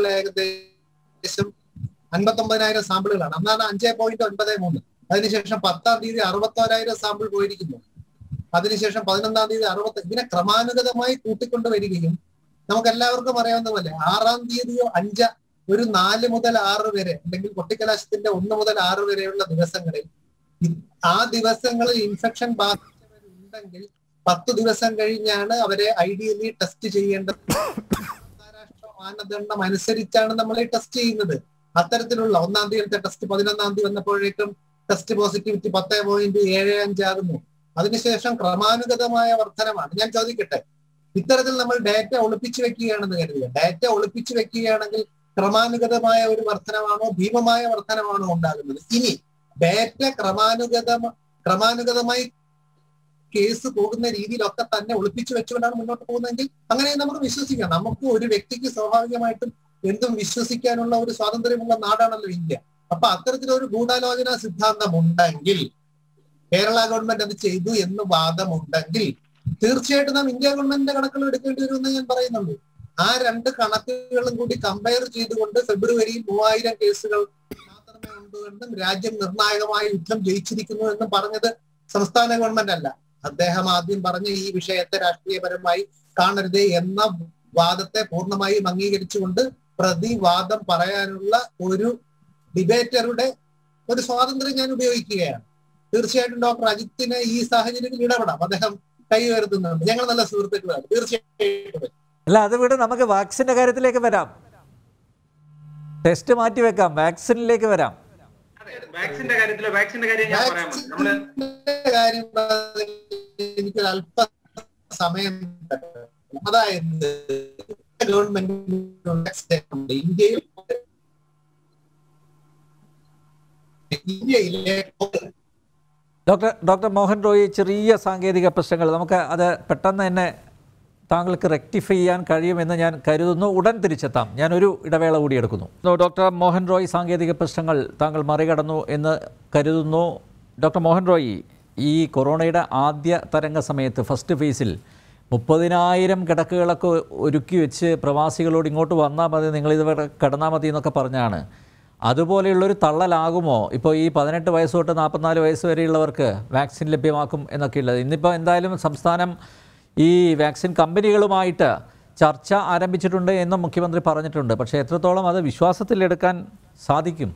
ഏകദേശം അൻപത്തൊമ്പതിനായിരം സാമ്പിളുകളാണ് അന്നാണ് അഞ്ചേ പോയിന്റ് ഒൻപത് മൂന്ന് അതിനുശേഷം പത്താം തീയതി അറുപത്തോരായിരം സാമ്പിൾ പോയിരിക്കുന്നു അതിനുശേഷം പതിനൊന്നാം തീയതി അറുപത്തി ഇതിനെ ക്രമാനുഗതമായി കൂട്ടിക്കൊണ്ട് വരികയും നമുക്ക് എല്ലാവർക്കും അറിയാവുന്ന പോലെ ആറാം തീയതിയോ അഞ്ച ഒരു നാല് മുതൽ ആറ് വരെ അല്ലെങ്കിൽ കൊട്ടിക്കലാശത്തിന്റെ ഒന്ന് മുതൽ ആറ് വരെയുള്ള ദിവസങ്ങളിൽ ഇ- ആ ദിവസങ്ങളിൽ ഇൻഫെക്ഷൻ ബാധിച്ചവരുണ്ടെങ്കിൽ പത്ത് ദിവസം കഴിഞ്ഞാണ് അവരെ ഐഡിയലി ടെസ്റ്റ് ചെയ്യേണ്ടത് അന്താരാഷ്ട്ര മാനദണ്ഡം അനുസരിച്ചാണ് നമ്മൾ ഈ ടെസ്റ്റ് ചെയ്യുന്നത് അത്തരത്തിലുള്ള ഒന്നാം തീയതിത്തെ ടെസ്റ്റ് പതിനൊന്നാം തീയതി വന്നപ്പോഴേക്കും ടെസ്റ്റ് പോസിറ്റിവിറ്റി പത്ത് പോയിന്റ് ഏഴ് അഞ്ചാകുന്നു അതിനുശേഷം ക്രമാനുഗതമായ വർധനമാണ് ഞാൻ ചോദിക്കട്ടെ ഇത്തരത്തിൽ നമ്മൾ ഡാറ്റ ഒളിപ്പിച്ചു വെക്കുകയാണെന്ന് കരുതുക ഡാറ്റ ഒളിപ്പിച്ചു വെക്കുകയാണെങ്കിൽ ക്രമാനുഗതമായ ഒരു വർധനമാണോ ഭീമമായ വർധനമാണോ ഉണ്ടാകുന്നത് ഇനി ഡാറ്റ ക്രമാനുഗത ക്രമാനുഗതമായി കേസ് പോകുന്ന രീതിയിലൊക്കെ തന്നെ ഒളിപ്പിച്ചു വെച്ചുകൊണ്ടാണ് മുന്നോട്ട് പോകുന്നതെങ്കിൽ അങ്ങനെ നമുക്ക് വിശ്വസിക്കാം നമുക്ക് ഒരു വ്യക്തിക്ക് സ്വാഭാവികമായിട്ടും എന്തും വിശ്വസിക്കാനുള്ള ഒരു സ്വാതന്ത്ര്യമുള്ള നാടാണല്ലോ ഇന്ത്യ അപ്പൊ അത്തരത്തിലൊരു ഗൂഢാലോചന സിദ്ധാന്തം ഉണ്ടെങ്കിൽ കേരള ഗവൺമെന്റ് അത് ചെയ്തു എന്ന് വാദമുണ്ടെങ്കിൽ തീർച്ചയായിട്ടും നാം ഇന്ത്യ ഗവൺമെന്റിന്റെ കണക്കുകൾ എടുക്കേണ്ടി വരുമെന്ന് ഞാൻ പറയുന്നുള്ളൂ ആ രണ്ട് കണക്കുകളും കൂടി കമ്പയർ ചെയ്തുകൊണ്ട് ഫെബ്രുവരിയിൽ മൂവായിരം കേസുകൾ മാത്രമേ ഉള്ളൂ എന്നും രാജ്യം നിർണായകമായ യുദ്ധം ജയിച്ചിരിക്കുന്നു എന്നും പറഞ്ഞത് സംസ്ഥാന ഗവൺമെന്റ് അല്ല അദ്ദേഹം ആദ്യം പറഞ്ഞ ഈ വിഷയത്തെ രാഷ്ട്രീയപരമായി കാണരുത് എന്ന വാദത്തെ പൂർണ്ണമായും അംഗീകരിച്ചുകൊണ്ട് പ്രതിവാദം പറയാനുള്ള ഒരു ഡിബേറ്ററുടെ ഒരു സ്വാതന്ത്ര്യം ഞാൻ ഉപയോഗിക്കുകയാണ് തീർച്ചയായിട്ടും ഡോക്ടർ അജിത്തിന് ഈ സാഹചര്യത്തിൽ ഇടപെടാം അദ്ദേഹം കൈ ഉയർത്തുന്നുണ്ട് ഞങ്ങൾ നല്ല സുഹൃത്തുക്കളാണ് തീർച്ചയായിട്ടും
അല്ല അത് വിട് നമുക്ക് വാക്സിൻ്റെ കാര്യത്തിലേക്ക് വരാം ടെസ്റ്റ് മാറ്റി വെക്കാം വാക്സിനിലേക്ക് വരാം
വാക്സിന്റെ കാര്യത്തില് വാക്സിന്റെ കാര്യം ഞാൻ പറയാൻ വന്നു. നമ്മള്
വാക്സിന്റെ കാര്യം എനിക്കൊരു അല്പ സമയം തരണം. അതായത് ഗവൺമെന്റ് ഇന്ത്യയിൽ ഇന്ത്യയിലെ
ഡോക്ടർ ഡോക്ടർ മോഹൻ റോയി ചെറിയ സാങ്കേതിക പ്രശ്നങ്ങൾ നമുക്ക് അത് പെട്ടെന്ന് തന്നെ താങ്കൾക്ക് റെക്ടിഫൈ ചെയ്യാൻ കഴിയുമെന്ന് ഞാൻ കരുതുന്നു ഉടൻ തിരിച്ചെത്താം ഞാനൊരു ഇടവേള കൂടി എടുക്കുന്നു So, ഡോക്ടർ മോഹൻ റോയ് സാങ്കേതിക പ്രശ്നങ്ങൾ താങ്കൾ മറികടന്നു എന്ന് കരുതുന്നു ഡോക്ടർ മോഹൻ റോയി ഈ കൊറോണയുടെ ആദ്യ തരംഗ സമയത്ത് ഫസ്റ്റ് ഫേസിൽ മുപ്പതിനായിരം കിടക്കുകളൊക്കെ ഒരുക്കി വെച്ച് പ്രവാസികളോട് ഇങ്ങോട്ട് വന്നാൽ മതി നിങ്ങളിതുവരെ കിടന്നാൽ മതി എന്നൊക്കെ പറഞ്ഞാണ് അതുപോലെയുള്ളൊരു തള്ളലാകുമോ ഇപ്പോൾ ഈ പതിനെട്ട് വയസ്സ് തൊട്ട് നാൽപ്പത്തിനാല് വയസ്സ് വരെയുള്ളവർക്ക് വാക്സിൻ ലഭ്യമാക്കും എന്നൊക്കെയുള്ളത് ഇന്നിപ്പോൾ എന്തായാലും സംസ്ഥാനം ഈ വാക്സിൻ കമ്പനികളുമായിട്ട് ചർച്ച ആരംഭിച്ചിട്ടുണ്ട് എന്നും മുഖ്യമന്ത്രി പറഞ്ഞിട്ടുണ്ട് പക്ഷേ എത്രത്തോളം അത് വിശ്വാസത്തിലെടുക്കാൻ സാധിക്കും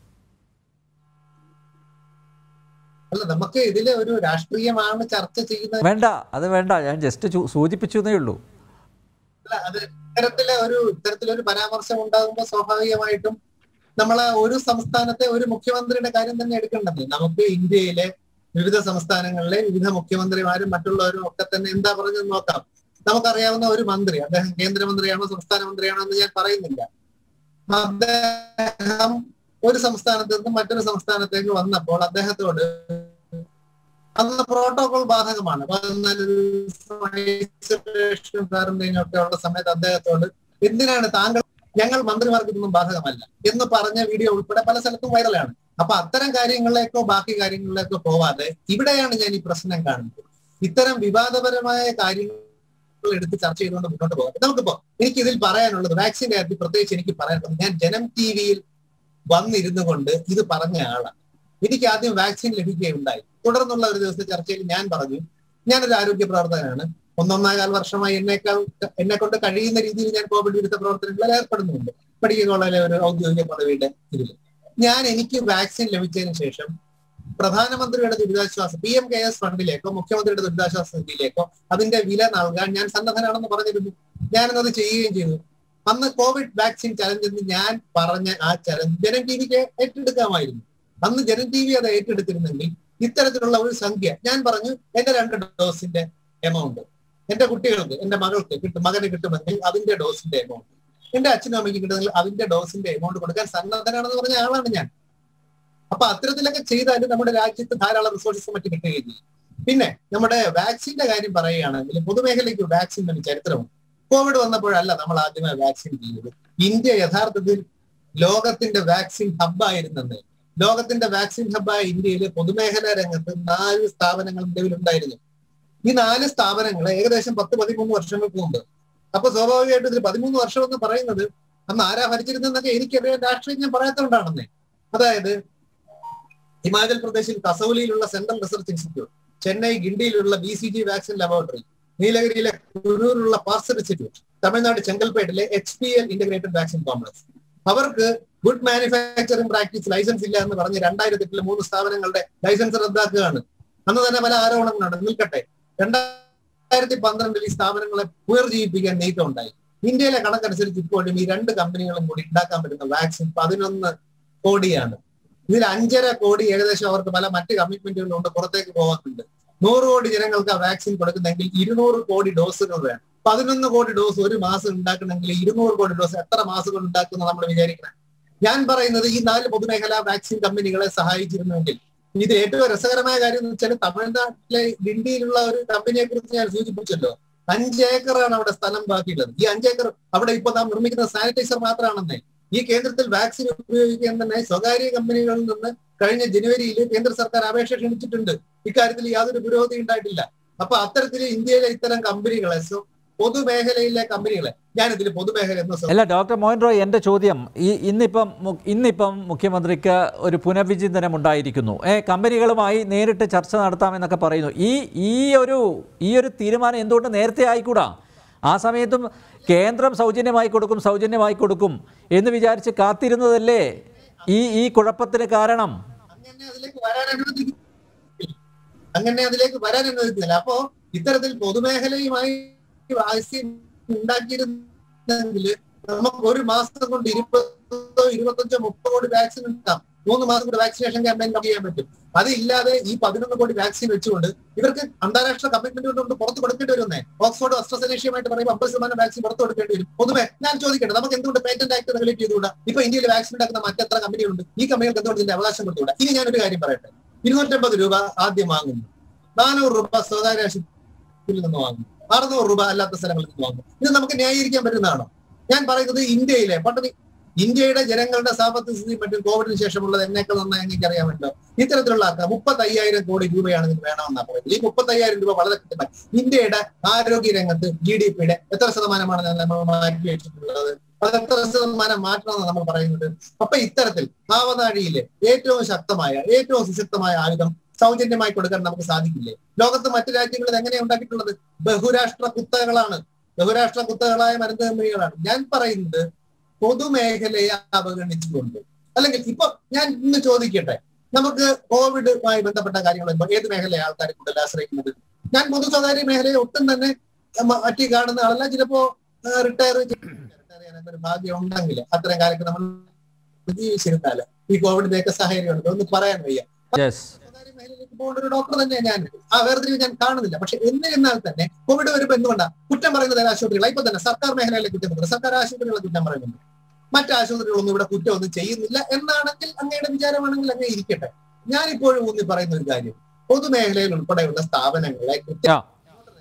അല്ല നമുക്ക് ഇതിലെ ഒരു രാഷ്ട്രീയമാണ് ചർച്ച ചെയ്യുന്നത്
വേണ്ട അത് വേണ്ട ഞാൻ ജസ്റ്റ് ചു- സൂചിപ്പിച്ചു എന്നേ ഉള്ളൂ
അല്ല അത് ഇത്തരത്തിലെ ഒരു ഇത്തരത്തിലൊരു പരാമർശം ഉണ്ടാകുമ്പോൾ സ്വാഭാവികമായിട്ടും നമ്മൾ ഒരു സംസ്ഥാനത്തെ ഒരു മുഖ്യമന്ത്രിയുടെ കാര്യം തന്നെ എടുക്കേണ്ടത് നമുക്ക് ഇന്ത്യയിലെ വിവിധ സംസ്ഥാനങ്ങളിലെ വിവിധ മുഖ്യമന്ത്രിമാരും മറ്റുള്ളവരും ഒക്കെ തന്നെ എന്താ പറഞ്ഞത് നോക്കാം നമുക്കറിയാവുന്ന ഒരു മന്ത്രി അദ്ദേഹം കേന്ദ്രമന്ത്രിയാണോ സംസ്ഥാന മന്ത്രിയാണോ എന്ന് ഞാൻ പറയുന്നില്ല അദ്ദേഹം ഒരു സംസ്ഥാനത്ത് നിന്നും മറ്റൊരു സംസ്ഥാനത്തേക്ക് വന്നപ്പോൾ അദ്ദേഹത്തോട് അന്ന് പ്രോട്ടോകോൾ ബാധകമാണ് പതിനാല് ദിവസം ഐസൊലേഷൻ ക്വാറന്റൈനും ഒക്കെ ഉള്ള സമയത്ത് അദ്ദേഹത്തോട് എന്തിനാണ് താങ്കൾ ഞങ്ങൾ മന്ത്രിമാർക്ക് ഇതൊന്നും ബാധകമല്ല എന്ന് പറഞ്ഞ വീഡിയോ ഉൾപ്പെടെ പല സ്ഥലത്തും വൈറലാണ് അപ്പൊ അത്തരം കാര്യങ്ങളിലേക്കോ ബാക്കി കാര്യങ്ങളിലേക്കോ പോവാതെ ഇവിടെയാണ് ഞാൻ ഈ പ്രശ്നം കാണുന്നത് ഇത്തരം വിവാദപരമായ കാര്യങ്ങൾ എടുത്ത് ചർച്ച ചെയ്തുകൊണ്ട് മുന്നോട്ട് പോകാം നമുക്കിപ്പോ എനിക്ക് ഇതിൽ പറയാനുള്ളത് വാക്സിന്റെ കാര്യത്തിൽ പ്രത്യേകിച്ച് എനിക്ക് പറയാനുള്ളത് ഞാൻ ജനം ടി വിയിൽ വന്നിരുന്നു കൊണ്ട് ഇത് പറഞ്ഞ ആളാണ് എനിക്ക് ആദ്യം വാക്സിൻ ലഭിക്കുകയുണ്ടായി തുടർന്നുള്ള ഒരു ദിവസത്തെ ചർച്ചയിൽ ഞാൻ പറഞ്ഞു ഞാനൊരു ആരോഗ്യ പ്രവർത്തകനാണ് ഒന്നൊന്നേകാൽ വർഷമായി എന്നേക്കാൾ എന്നെ കൊണ്ട് കഴിയുന്ന രീതിയിൽ ഞാൻ കോവിഡ് വിരുദ്ധ പ്രവർത്തനങ്ങളിൽ ഏർപ്പെടുന്നുണ്ട് മെഡിക്കൽ കോളേജിലെ ഒരു ഔദ്യോഗിക പദവിയുടെ ഇതിൽ ഞാൻ എനിക്ക് വാക്സിൻ ലഭിച്ചതിന് ശേഷം പ്രധാനമന്ത്രിയുടെ ദുരിതാശ്വാസ പി എം കെ എസ് ഫണ്ടിലേക്കോ മുഖ്യമന്ത്രിയുടെ ദുരിതാശ്വാസ നിധിയിലേക്കോ അതിന്റെ വില നൽകാൻ ഞാൻ സന്നദ്ധനാണെന്ന് പറഞ്ഞിരുന്നു ഞാനത് ചെയ്യുകയും ചെയ്തു അന്ന് കോവിഡ് വാക്സിൻ ചലഞ്ച് എന്ന് ഞാൻ പറഞ്ഞ ആ ചലഞ്ച് ജനം ടി വിക്ക് ഏറ്റെടുക്കാമായിരുന്നു അന്ന് ജനം ടി വി അത് ഏറ്റെടുത്തിരുന്നെങ്കിൽ ഇത്തരത്തിലുള്ള ഒരു സംഖ്യ ഞാൻ പറഞ്ഞു എന്റെ രണ്ട് ഡോസിന്റെ എമൗണ്ട് എന്റെ കുട്ടികൾക്ക് എന്റെ മകൾക്ക് കിട്ടും മകന് കിട്ടുമെങ്കിൽ അതിന്റെ ഡോസിന്റെ എമൗണ്ട് എന്റെ അച്ഛനും അമ്മയ്ക്ക് കിട്ടുന്നെങ്കിൽ അതിന്റെ ഡോസിന്റെ എമൗണ്ട് കൊടുക്കാൻ സന്നദ്ധനാണെന്ന് പറഞ്ഞ ആളാണ് ഞാൻ അപ്പൊ അത്തരത്തിലൊക്കെ ചെയ്താൽ നമ്മുടെ രാജ്യത്ത് ധാരാളം റിസോഴ്സസ് മറ്റ് കിട്ടുകയും ചെയ്യും പിന്നെ നമ്മുടെ വാക്സിന്റെ കാര്യം പറയുകയാണെങ്കിൽ പൊതുമേഖലയ്ക്ക് വാക്സിൻ ചരിത്രമുണ്ട് കോവിഡ് വന്നപ്പോഴല്ല നമ്മൾ ആദ്യമായി വാക്സിൻ ചെയ്തത് ഇന്ത്യ യഥാർത്ഥത്തിൽ ലോകത്തിന്റെ വാക്സിൻ ഹബ്ബായിരുന്നെന്ന് ലോകത്തിന്റെ വാക്സിൻ ഹബ്ബായ ഇന്ത്യയിലെ പൊതുമേഖലാ രംഗത്ത് നാല് സ്ഥാപനങ്ങൾ നിലവിലുണ്ടായിരുന്നു ഈ നാല് സ്ഥാപനങ്ങൾ ഏകദേശം പത്ത് പതിമൂന്ന് വർഷങ്ങൾക്ക് മുമ്പ് അപ്പൊ സ്വാഭാവികമായിട്ടും ഇതിൽ പതിമൂന്ന് വർഷം എന്ന് പറയുന്നത് അന്ന് ആരാ ഭരിച്ചിരുന്നെന്നൊക്കെ എനിക്കറിയാൻ രാഷ്ട്രീയം ഞാൻ പറയാത്തതുകൊണ്ടാണെന്നേ അതായത് ഹിമാചൽ പ്രദേശിൽ കസൗലിയിലുള്ള സെൻട്രൽ റിസർച്ച് ഇൻസ്റ്റിറ്റ്യൂട്ട് ചെന്നൈ ഗിണ്ടിയിലുള്ള B C G vaccine laboratory നീലഗിരിയിലെ കുരൂരിലുള്ള പാർസൽ ഇൻസ്റ്റിറ്റ്യൂട്ട് തമിഴ്നാട് ചെങ്കൽപ്പേട്ടിലെ H P L integrated vaccine complex അവർക്ക് ഗുഡ് മാനുഫാക്ചറിംഗ് പ്രാക്ടീസ് ലൈസൻസ് ഇല്ല എന്ന് പറഞ്ഞ് രണ്ടായിരത്തി എട്ടിലെ മൂന്ന് സ്ഥാപനങ്ങളുടെ ലൈസൻസ് റദ്ദാക്കുകയാണ് അന്ന് തന്നെ പല ആരോപണങ്ങളുണ്ട് നിൽക്കട്ടെ രണ്ടായിരത്തി പന്ത്രണ്ടിൽ ഈ സ്ഥാപനങ്ങളെ പുനർജീവിപ്പിക്കാൻ നീക്കം ഉണ്ടായി ഇന്ത്യയിലെ കണക്കനുസരിച്ച് ഇപ്പോഴും ഈ രണ്ട് കമ്പനികളും കൂടി ഉണ്ടാക്കാൻ പറ്റുന്ന വാക്സിൻ പതിനൊന്ന് കോടിയാണ് ഇതിൽ അഞ്ചര കോടി ഏകദേശം അവർക്ക് പല മറ്റ് കമ്മിറ്റ്മെന്റുകളുണ്ട് പുറത്തേക്ക് പോകാനുണ്ട് നൂറ് കോടി ജനങ്ങൾക്ക് ആ വാക്സിൻ കൊടുക്കുന്നെങ്കിൽ ഇരുന്നൂറ് കോടി ഡോസുകൾ വേണം പതിനൊന്ന് കോടി ഡോസ് ഒരു മാസം ഉണ്ടാക്കണമെങ്കിൽ ഇരുന്നൂറ് കോടി ഡോസ് എത്ര മാസം കൊണ്ട് ഉണ്ടാക്കുന്ന നമ്മൾ വിചാരിക്കണം ഞാൻ പറയുന്നത് ഈ നാല് പൊതുമേഖലാ വാക്സിൻ കമ്പനികളെ സഹായിച്ചിരുന്നുവെങ്കിൽ ഇത് ഏറ്റവും രസകരമായ കാര്യം എന്ന് വെച്ചാൽ തമിഴ്നാട്ടിലെ ഗിണ്ടിയിലുള്ള ഒരു കമ്പനിയെ കുറിച്ച് ഞാൻ സൂചിപ്പിച്ചല്ലോ അഞ്ച് ഏക്കറാണ് അവിടെ സ്ഥലം ബാക്കിയുള്ളത് ഈ അഞ്ചേക്കർ അവിടെ ഇപ്പൊ നാം നിർമ്മിക്കുന്ന സാനിറ്റൈസർ മാത്രമാണെന്നേ ഈ കേന്ദ്രത്തിൽ വാക്സിൻ ഉപയോഗിക്കാൻ തന്നെ സ്വകാര്യ കമ്പനികളിൽ നിന്ന് കഴിഞ്ഞ ജനുവരിയിൽ കേന്ദ്ര സർക്കാർ അപേക്ഷ ക്ഷണിച്ചിട്ടുണ്ട് ഇക്കാര്യത്തിൽ യാതൊരു പുരോഗതി ഉണ്ടായിട്ടില്ല അപ്പൊ അത്തരത്തിൽ ഇന്ത്യയിലെ ഇത്തരം കമ്പനികളെ സ്വ- പൊതുമേഖലയിലെ കമ്പനികളെ ഞാനിതിൽ പൊതുമേഖല എന്ന് സ്വ-
അല്ല ഡോക്ടർ മോഹൻ റോയ് എൻ്റെ ചോദ്യം ഈ ഇന്നിപ്പം മു- ഇന്നിപ്പം മുഖ്യമന്ത്രിക്ക് ഒരു പുനർവിചിന്തനം ഉണ്ടായിരിക്കുന്നു ഏ കമ്പനികളുമായി നേരിട്ട് ചർച്ച നടത്താമെന്നൊക്കെ പറയുന്നു ഈ ഈ ഒരു ഈ ഒരു തീരുമാനം എന്തുകൊണ്ട് നേരത്തെ ആയിക്കൂടാ ആ സമയത്തും കേന്ദ്രം സൗജന്യമായി കൊടുക്കും സൗജന്യമായി കൊടുക്കും എന്ന് വിചാരിച്ച് കാത്തിരുന്നതല്ലേ ഈ ഈ കുഴപ്പത്തിന് കാരണം
അങ്ങനെ അതിലേക്ക് വരാൻ അനുവദിക്കില്ല അങ്ങനെ അതിലേക്ക് വരാൻ അനുവദിക്കുന്നില്ല അപ്പോ ഇത്തരത്തിൽ പൊതുമേഖലയുമായി വാക്സിൻ ഉണ്ടാക്കിയിരുന്നെങ്കിൽ നമുക്ക് ഒരു മാസം കൊണ്ട് ഇരുപതോ ഇരുപത്തഞ്ചോ മുപ്പതോ കോടി വാക്സിൻ ഉണ്ടാക്കാം മൂന്ന് മാസം കൊണ്ട് വാക്സിനേഷൻ ക്യാമ്പയിൻ ചെയ്യാൻ പറ്റും അതില്ലാതെ ഈ പതിനൊന്ന് കോടി വാക്സിൻ വെച്ചുകൊണ്ട് ഇവർക്ക് അന്താരാഷ്ട്ര കമ്മിറ്റ്മെന്റ് കൊണ്ട് പുറത്ത് കൊടുക്കേണ്ടി വരുന്നേ ഓക്സ്ഫോർഡ് അസ്ട്രസനേഷ്യമായിട്ട് പറയുമ്പോൾ അമ്പത് ശതമാനം വാക്സിൻ പുറത്ത് കൊടുക്കേണ്ടി വരും പൊതുവെ ഞാൻ ചോദിക്കട്ടെ നമുക്ക് എന്തുകൊണ്ട് പേറ്റന്റ് ആക്ട് റെഗുലേറ്റ് ചെയ്തുകൂടാ ഇപ്പൊ ഇന്ത്യയിൽ വാക്സിൻ ഉണ്ടാക്കുന്ന മറ്റെത്ര കമ്പനികളുണ്ട് ഈ കമ്പനികൾക്ക് എന്തുകൊണ്ട് ഇതിന്റെ അവകാശം കൊടുത്തുകൂടാ ഇനി ഞാനൊരു കാര്യം പറയട്ടെ ഇരുന്നൂറ്റമ്പത് രൂപ ആദ്യം വാങ്ങുന്നു നാനൂറ് രൂപ സ്വകാര്യ ആശുപത്രിയിൽ നിന്ന് വാങ്ങുന്നു അറുന്നൂറ് രൂപ അല്ലാത്ത സ്ഥലങ്ങളിൽ നിന്ന് വാങ്ങുന്നു ഇത് നമുക്ക് ന്യായീകരിക്കാൻ പറ്റുന്നതാണോ ഞാൻ പറയുന്നത് ഇന്ത്യയിലെ പണ്ട് നീ- ഇന്ത്യയുടെ ജനങ്ങളുടെ സാമ്പത്തിക സ്ഥിതി മറ്റും കോവിഡിന് ശേഷമുള്ളത് എന്നേക്കാൾ നന്നായി എനിക്ക് അറിയാമല്ലോ ഇത്തരത്തിലുള്ള ആൾക്കാർ മുപ്പത്തി അയ്യായിരം കോടി രൂപയാണ് ഇതിന് വേണമെന്നാണ് പറയുന്നത് ഈ മുപ്പത്തി അയ്യായിരം രൂപ വളരെ കൃത്യമായി ഇന്ത്യയുടെ ആരോഗ്യ രംഗത്ത് ജി ഡി പിയുടെ എത്ര ശതമാനമാണ് നമ്മൾ മാറ്റി വെച്ചിട്ടുള്ളത് അത് എത്ര ശതമാനം മാറ്റണമെന്ന് നമ്മൾ പറയുന്നത് അപ്പൊ ഇത്തരത്തിൽ ആവനാഴിയിലെ ഏറ്റവും ശക്തമായ ഏറ്റവും സുശക്തമായ ആയുധം സൗജന്യമായി കൊടുക്കാൻ നമുക്ക് സാധിക്കില്ലേ ലോകത്ത് മറ്റു രാജ്യങ്ങളിൽ എങ്ങനെയാണ് ഉണ്ടാക്കിയിട്ടുള്ളത് ബഹുരാഷ്ട്ര കുത്തകളാണ് ബഹുരാഷ്ട്ര കുത്തകളായ മരുന്ന് കമ്പനികളാണ് ഞാൻ പറയുന്നത് പൊതുമേഖലയെ അവഗണിച്ചുകൊണ്ട് അല്ലെങ്കിൽ ഇപ്പൊ ഞാൻ ഇന്ന് ചോദിക്കട്ടെ നമുക്ക് കോവിഡുമായി ബന്ധപ്പെട്ട കാര്യങ്ങൾ വരുമ്പോൾ ഏത് മേഖലയെ ആൾക്കാർ കൂടുതൽ ആശ്രയിക്കുന്നത് ഞാൻ പൊതു സ്വകാര്യ മേഖലയെ ഒട്ടും തന്നെ മ- മാറ്റി കാണുന്ന ആളല്ല ചിലപ്പോ റിട്ടയർ റിട്ടയർ ചെയ്യാനൊക്കെ ഒരു ഭാഗ്യം ഉണ്ടെങ്കിൽ അത്തരം കാലത്ത് നമ്മൾ ജീവിച്ചിരുന്നാല് ഈ കോവിഡിന്റെയൊക്കെ സാഹചര്യമുണ്ട് ഒന്നും പറയാൻ വയ്യ
യെസ്
സ്വകാര്യ മേഖലയിലേക്ക് പോകേണ്ട ഒരു ഡോക്ടർ തന്നെയാണ് ഞാൻ ആ വേർതിരിവ് ഞാൻ കാണുന്നില്ല പക്ഷെ എന്നിരുന്നാൽ തന്നെ കോവിഡ് വരുമ്പോൾ എന്തുകൊണ്ടാ കുറ്റം പറയുന്നത് ചില ആശുപത്രികൾ ഇപ്പൊ തന്നെ സർക്കാർ മേഖലയിലെ കുറ്റം പറയുന്നത് സർക്കാർ ആശുപത്രികളെ കുറ്റം പറയുന്നുണ്ട് മറ്റു ആശുപത്രികളൊന്നും ഇവിടെ കുറ്റമൊന്നും ചെയ്യുന്നില്ല എന്നാണെങ്കിൽ അങ്ങയുടെ വിചാരമാണെങ്കിൽ അങ്ങേ ഇരിക്കട്ടെ ഞാനിപ്പോഴും ഊന്നി പറയുന്ന ഒരു കാര്യം പൊതുമേഖലയിൽ ഉൾപ്പെടെയുള്ള സ്ഥാപനങ്ങളെ കൃത്യം
ആ.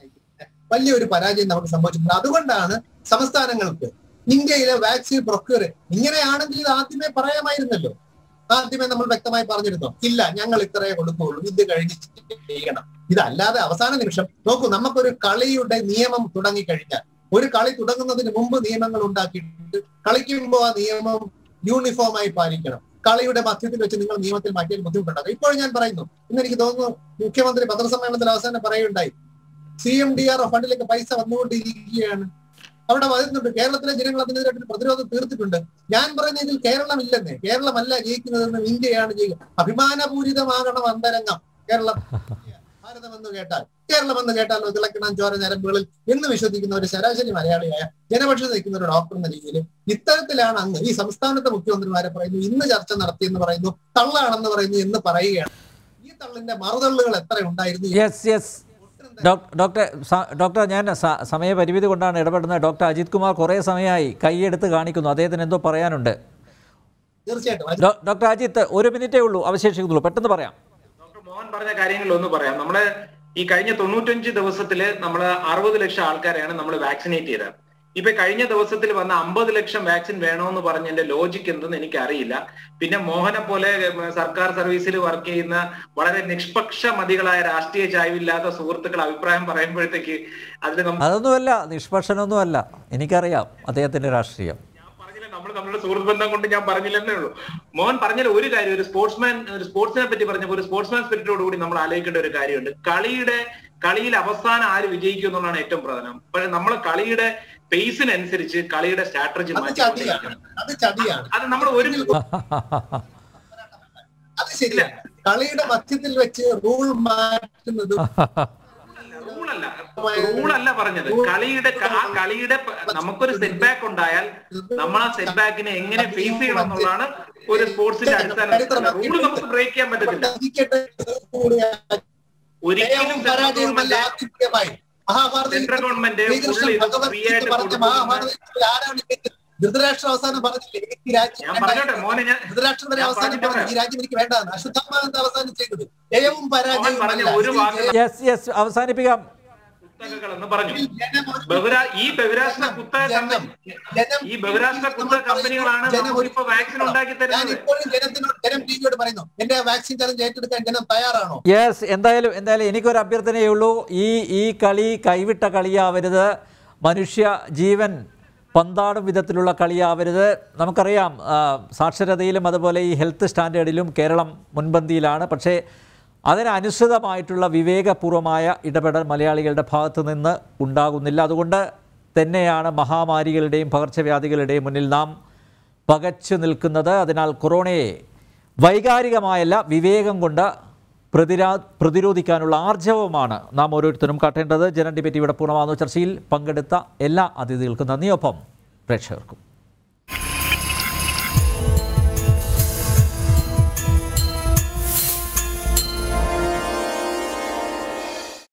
വലിയൊരു പരാജയം നമുക്ക് സംഭവിച്ചിട്ടുണ്ട് അതുകൊണ്ടാണ് സംസ്ഥാനങ്ങൾക്ക് ഇന്ത്യയിലെ വാക്സിൻ പ്രൊക്യൂർ ഇങ്ങനെയാണെങ്കിൽ ഇത് ആദ്യമേ പറയാമായിരുന്നല്ലോ ആദ്യമേ നമ്മൾ വ്യക്തമായി പറഞ്ഞിരുന്നോ ഇല്ല ഞങ്ങൾ ഇത്രയേ കൊടുക്കുകയുള്ളൂ ഇത് കഴിഞ്ഞ് ചെയ്യണം ഇതല്ലാതെ അവസാന നിമിഷം നോക്കൂ നമുക്കൊരു കളിയുടെ നിയമം തുടങ്ങിക്കഴിഞ്ഞാൽ ഒരു കളി തുടങ്ങുന്നതിന് മുമ്പ് നിയമങ്ങൾ ഉണ്ടാക്കിയിട്ടുണ്ട് കളിക്കുമ്പോൾ ആ നിയമം യൂണിഫോം ആയി പാലിക്കണം കളിയുടെ മധ്യത്തിൽ വെച്ച് നിങ്ങൾ നിയമത്തിൽ മാറ്റിയാൽ ബുദ്ധിമുട്ടുണ്ടാകും ഇപ്പോൾ ഞാൻ പറയുന്നു ഇന്ന് എനിക്ക് തോന്നുന്നു മുഖ്യമന്ത്രി പത്രസമ്മേളനത്തിൽ അവസാനം പറയുകയുണ്ടായി സി എം ഡി ആർ ഫണ്ടിലേക്ക് പൈസ വന്നുകൊണ്ടിരിക്കുകയാണ് അവിടെ വരുന്നുണ്ട് കേരളത്തിലെ ജനങ്ങൾ അതിനെതിരായിട്ട് പ്രതിരോധം തീർത്തിട്ടുണ്ട് ഞാൻ പറയുന്ന ഇതിൽ കേരളം ഇല്ലെന്നേ കേരളമല്ല ജയിക്കുന്നതെന്ന് ഇന്ത്യയാണ് ജയിക്കുക അഭിമാനപൂരിതമാകണം അന്തരംഗം കേരളം ഭാരതം എന്ന് കേട്ടാൽ കേരളം എന്ന് കേട്ടാൽ തിളക്കണം ചോര ഞരമ്പുകളിൽ എന്ന് വിശ്വസിക്കുന്ന ഒരു ശരാശരി മലയാളിയായ ജനപക്ഷത്ത് നിൽക്കുന്ന ഒരു ഡോക്ടർ എന്ന രീതിയിൽ ഇത്തരത്തിലാണ് അങ്ങ് ഈ സംസ്ഥാനത്തെ മുഖ്യമന്ത്രിമാരെ പറയുന്നു ഇന്ന് ചർച്ച നടത്തിയെന്ന് പറയുന്നു തള്ളാണെന്ന് പറയുന്നു എന്ന് പറയുകയാണ് ഈ തള്ളിന്റെ മറുതള്ളുകൾ എത്ര ഉണ്ടായിരുന്നു
യെസ് യെസ് ഡോക്ടർ സ- ഡോക്ടർ ഞാൻ സ- സമയപരിമിതി കൊണ്ടാണ് ഇടപെടുന്നത് ഡോക്ടർ അജിത് കുമാർ കുറേ സമയമായി കൈയെടുത്ത് കാണിക്കുന്നു അദ്ദേഹത്തിന് എന്തോ പറയാനുണ്ട്
തീർച്ചയായിട്ടും
ഡോ- ഡോക്ടർ അജിത്ത് ഒരു മിനിറ്റേ ഉള്ളൂ അവശേഷിക്കുന്നുള്ളൂ പെട്ടെന്ന് പറയാം
ഡോക്ടർ മോഹൻ പറഞ്ഞ കാര്യങ്ങളിൽ ഒന്ന് പറയാം നമ്മള് ഈ കഴിഞ്ഞ തൊണ്ണൂറ്റഞ്ച് ദിവസത്തില് നമ്മൾ അറുപത് ലക്ഷം ആൾക്കാരെയാണ് നമ്മൾ വാക്സിനേറ്റ് ചെയ്തത് ഇപ്പൊ കഴിഞ്ഞ ദിവസത്തിൽ വന്ന അമ്പത് ലക്ഷം വാക്സിൻ വേണമെന്ന് പറഞ്ഞതിന്റെ ലോജിക്ക് എന്തെന്ന് എനിക്ക് അറിയില്ല പിന്നെ മോഹനെ പോലെ ഉം, സർക്കാർ സർവീസിൽ വർക്ക് ചെയ്യുന്ന വളരെ നിഷ്പക്ഷമതികളായ രാഷ്ട്രീയ ചായ്വില്ലാത്ത സുഹൃത്തുക്കൾ അഭിപ്രായം പറയുമ്പോഴത്തേക്ക് അതിൽ നമ്മൾ
അതൊന്നുമല്ല നിഷ്പക്ഷനൊന്നുമല്ല എനിക്കറിയാം അദ്ദേഹത്തിൻ്റെ രാഷ്ട്രീയം
ഞാൻ പറഞ്ഞില്ല നമ്മൾ നമ്മളുടെ സുഹൃത്ത് ബന്ധം കൊണ്ട് ഞാൻ പറഞ്ഞില്ലെന്നേ ഉള്ളൂ മോഹൻ പറഞ്ഞാൽ ഒരു കാര്യം ഒരു സ്പോർട്സ്മാൻ ഒരു സ്പോർട്സിനെ പറ്റി പറഞ്ഞപ്പോൾ ഒരു സ്പോർട്സ്മാൻ സ്പിരിറ്റോട് കൂടി നമ്മൾ ആലോചിക്കേണ്ട ഒരു കാര്യമുണ്ട് കളിയുടെ കളിയിൽ അവസാനം ആര് വിജയിക്കും എന്നുള്ളതാണ് ഏറ്റവും പ്രധാനം പക്ഷെ നമ്മൾ കളിയുടെ പേസിനനുസരിച്ച് കളിയുടെ സ്ട്രാറ്റജി
അത് ചതിയാണ് അത് ചതിയാണ്
അത് നമ്മൾ ഒരു
അത് ശരിയാണ് കളിയുടെ മധ്യത്തിൽ വെച്ച് റൂൾ മാറ്റുന്നത്
റൂളല്ല റൂളല്ല പറഞ്ഞത് കളിയുടെ ക- ആ കളിയുടെ പ- നമുക്കൊരു സെറ്റ് ബാക്ക് ഉണ്ടായാൽ നമ്മൾ ആ സെറ്റ് ബാക്കിനെ എങ്ങനെ ഫേസ് ചെയ്യണം എന്നുള്ളതാണ് ഒരു സ്പോർട്സിന്റെ അടിസ്ഥാനം റൂൾ നമുക്ക് ബ്രേക്ക് ചെയ്യാൻ പറ്റത്തില്ല
വിക്കറ്റ്
ഒരിക്കലും
ജയവും
സെൻട്രൽ
പരാജയവുമല്ല
ഗവൺമെന്റ്
ആത്യന്തികമായി Mahabharata
central government
Srikrishnan
full ഇത്
ഭഗവത്
free
ഗീത
ആയിട്ട്
പറഞ്ഞ
കൊടുക്കുന്ന-
മഹാഭാരത യുദ്ധത്തിൽ ആരാണ് എനിക്ക് ധൃതരാഷ്ട്ര അവസാനം പറഞ്ഞില്ലേ എനിക്ക് രാജ്യം
ഞാൻ പറഞ്ഞോട്ടെ
വേണ്ട.
മോനെ ഞാൻ
ധൃതരാഷ്ട്രം വരെ
ഞാൻ
അവസാനം
പറഞ്ഞിട്ട്
പറഞ്ഞു ഈ രാജ്യം എനിക്ക് വേണ്ടതാണ് അശ്വത്ഥാമാനന്ദ അവസാനം ചെയ്തത് ജയവും പരാജയവും
പറഞ്ഞ
അല്ല.
ഒരു
ഇതിൽ
വാക്ക്
ജയം-
യെസ് യെസ് അവസാനിപ്പിക്കാം
കുത്തകകൾ എന്ന് പറഞ്ഞു
ഇതിൽ ജനം ഒരു-
ബഹുരാ ഈ ബഹുരാഷ്ട്ര കുത്തക
ജനം-
കമ്പനി
ജനം
ഈ ബഹുരാഷ്ട്ര കുത്തക കമ്പനികളാണ്
ജനം ഒരു-
നമുക്കിപ്പോ വാക്സിൻ ഉണ്ടാക്കി
ഞാൻ
തരുന്നത്
ഇപ്പോഴും ജനത്തിനോട് ജനം ടിവിയോട് പറയുന്നു എന്റെ വാക്സിൻ ചലഞ്ച് ഏറ്റെടുക്കാൻ ജനം തയ്യാറാണോ
യെസ് എന്തായാലും എന്തായാലും എനിക്കൊരു അഭ്യർത്ഥനയേ ഉള്ളൂ ഈ ഈ കളി കൈവിട്ട കളിയാവരുത് മനുഷ്യ ജീവൻ പന്താടും വിധത്തിലുള്ള കളിയാവരുത് നമുക്കറിയാം ആ, സാക്ഷരതയിലും അതുപോലെ ഈ ഹെൽത്ത് സ്റ്റാൻഡേർഡിലും കേരളം മുൻപന്തിയിലാണ് പക്ഷേ അതിനനുസൃതമായിട്ടുള്ള വിവേകപൂർവമായ ഇടപെടൽ മലയാളികളുടെ ഭാഗത്തു നിന്ന് ഉണ്ടാകുന്നില്ല അതുകൊണ്ട് തന്നെയാണ് മഹാമാരികളുടെയും പകർച്ചവ്യാധികളുടെയും മുന്നിൽ നാം പകച്ചു നിൽക്കുന്നത് അതിനാൽ കൊറോണയെ വൈകാരികമായല്ല വിവേകം കൊണ്ട് പ്രതിരാ പ്രതിരോധിക്കാനുള്ള ആർജവമാണ് നാം ഓരോരുത്തരും കാട്ടേണ്ടത് ജനൻ ഡിബേറ്റ് ഇവിടെ പൂർണ്ണമാകുന്ന ചർച്ചയിൽ പങ്കെടുത്ത എല്ലാ അതിഥികൾക്കും നന്ദിയൊപ്പം പ്രേക്ഷകർക്കും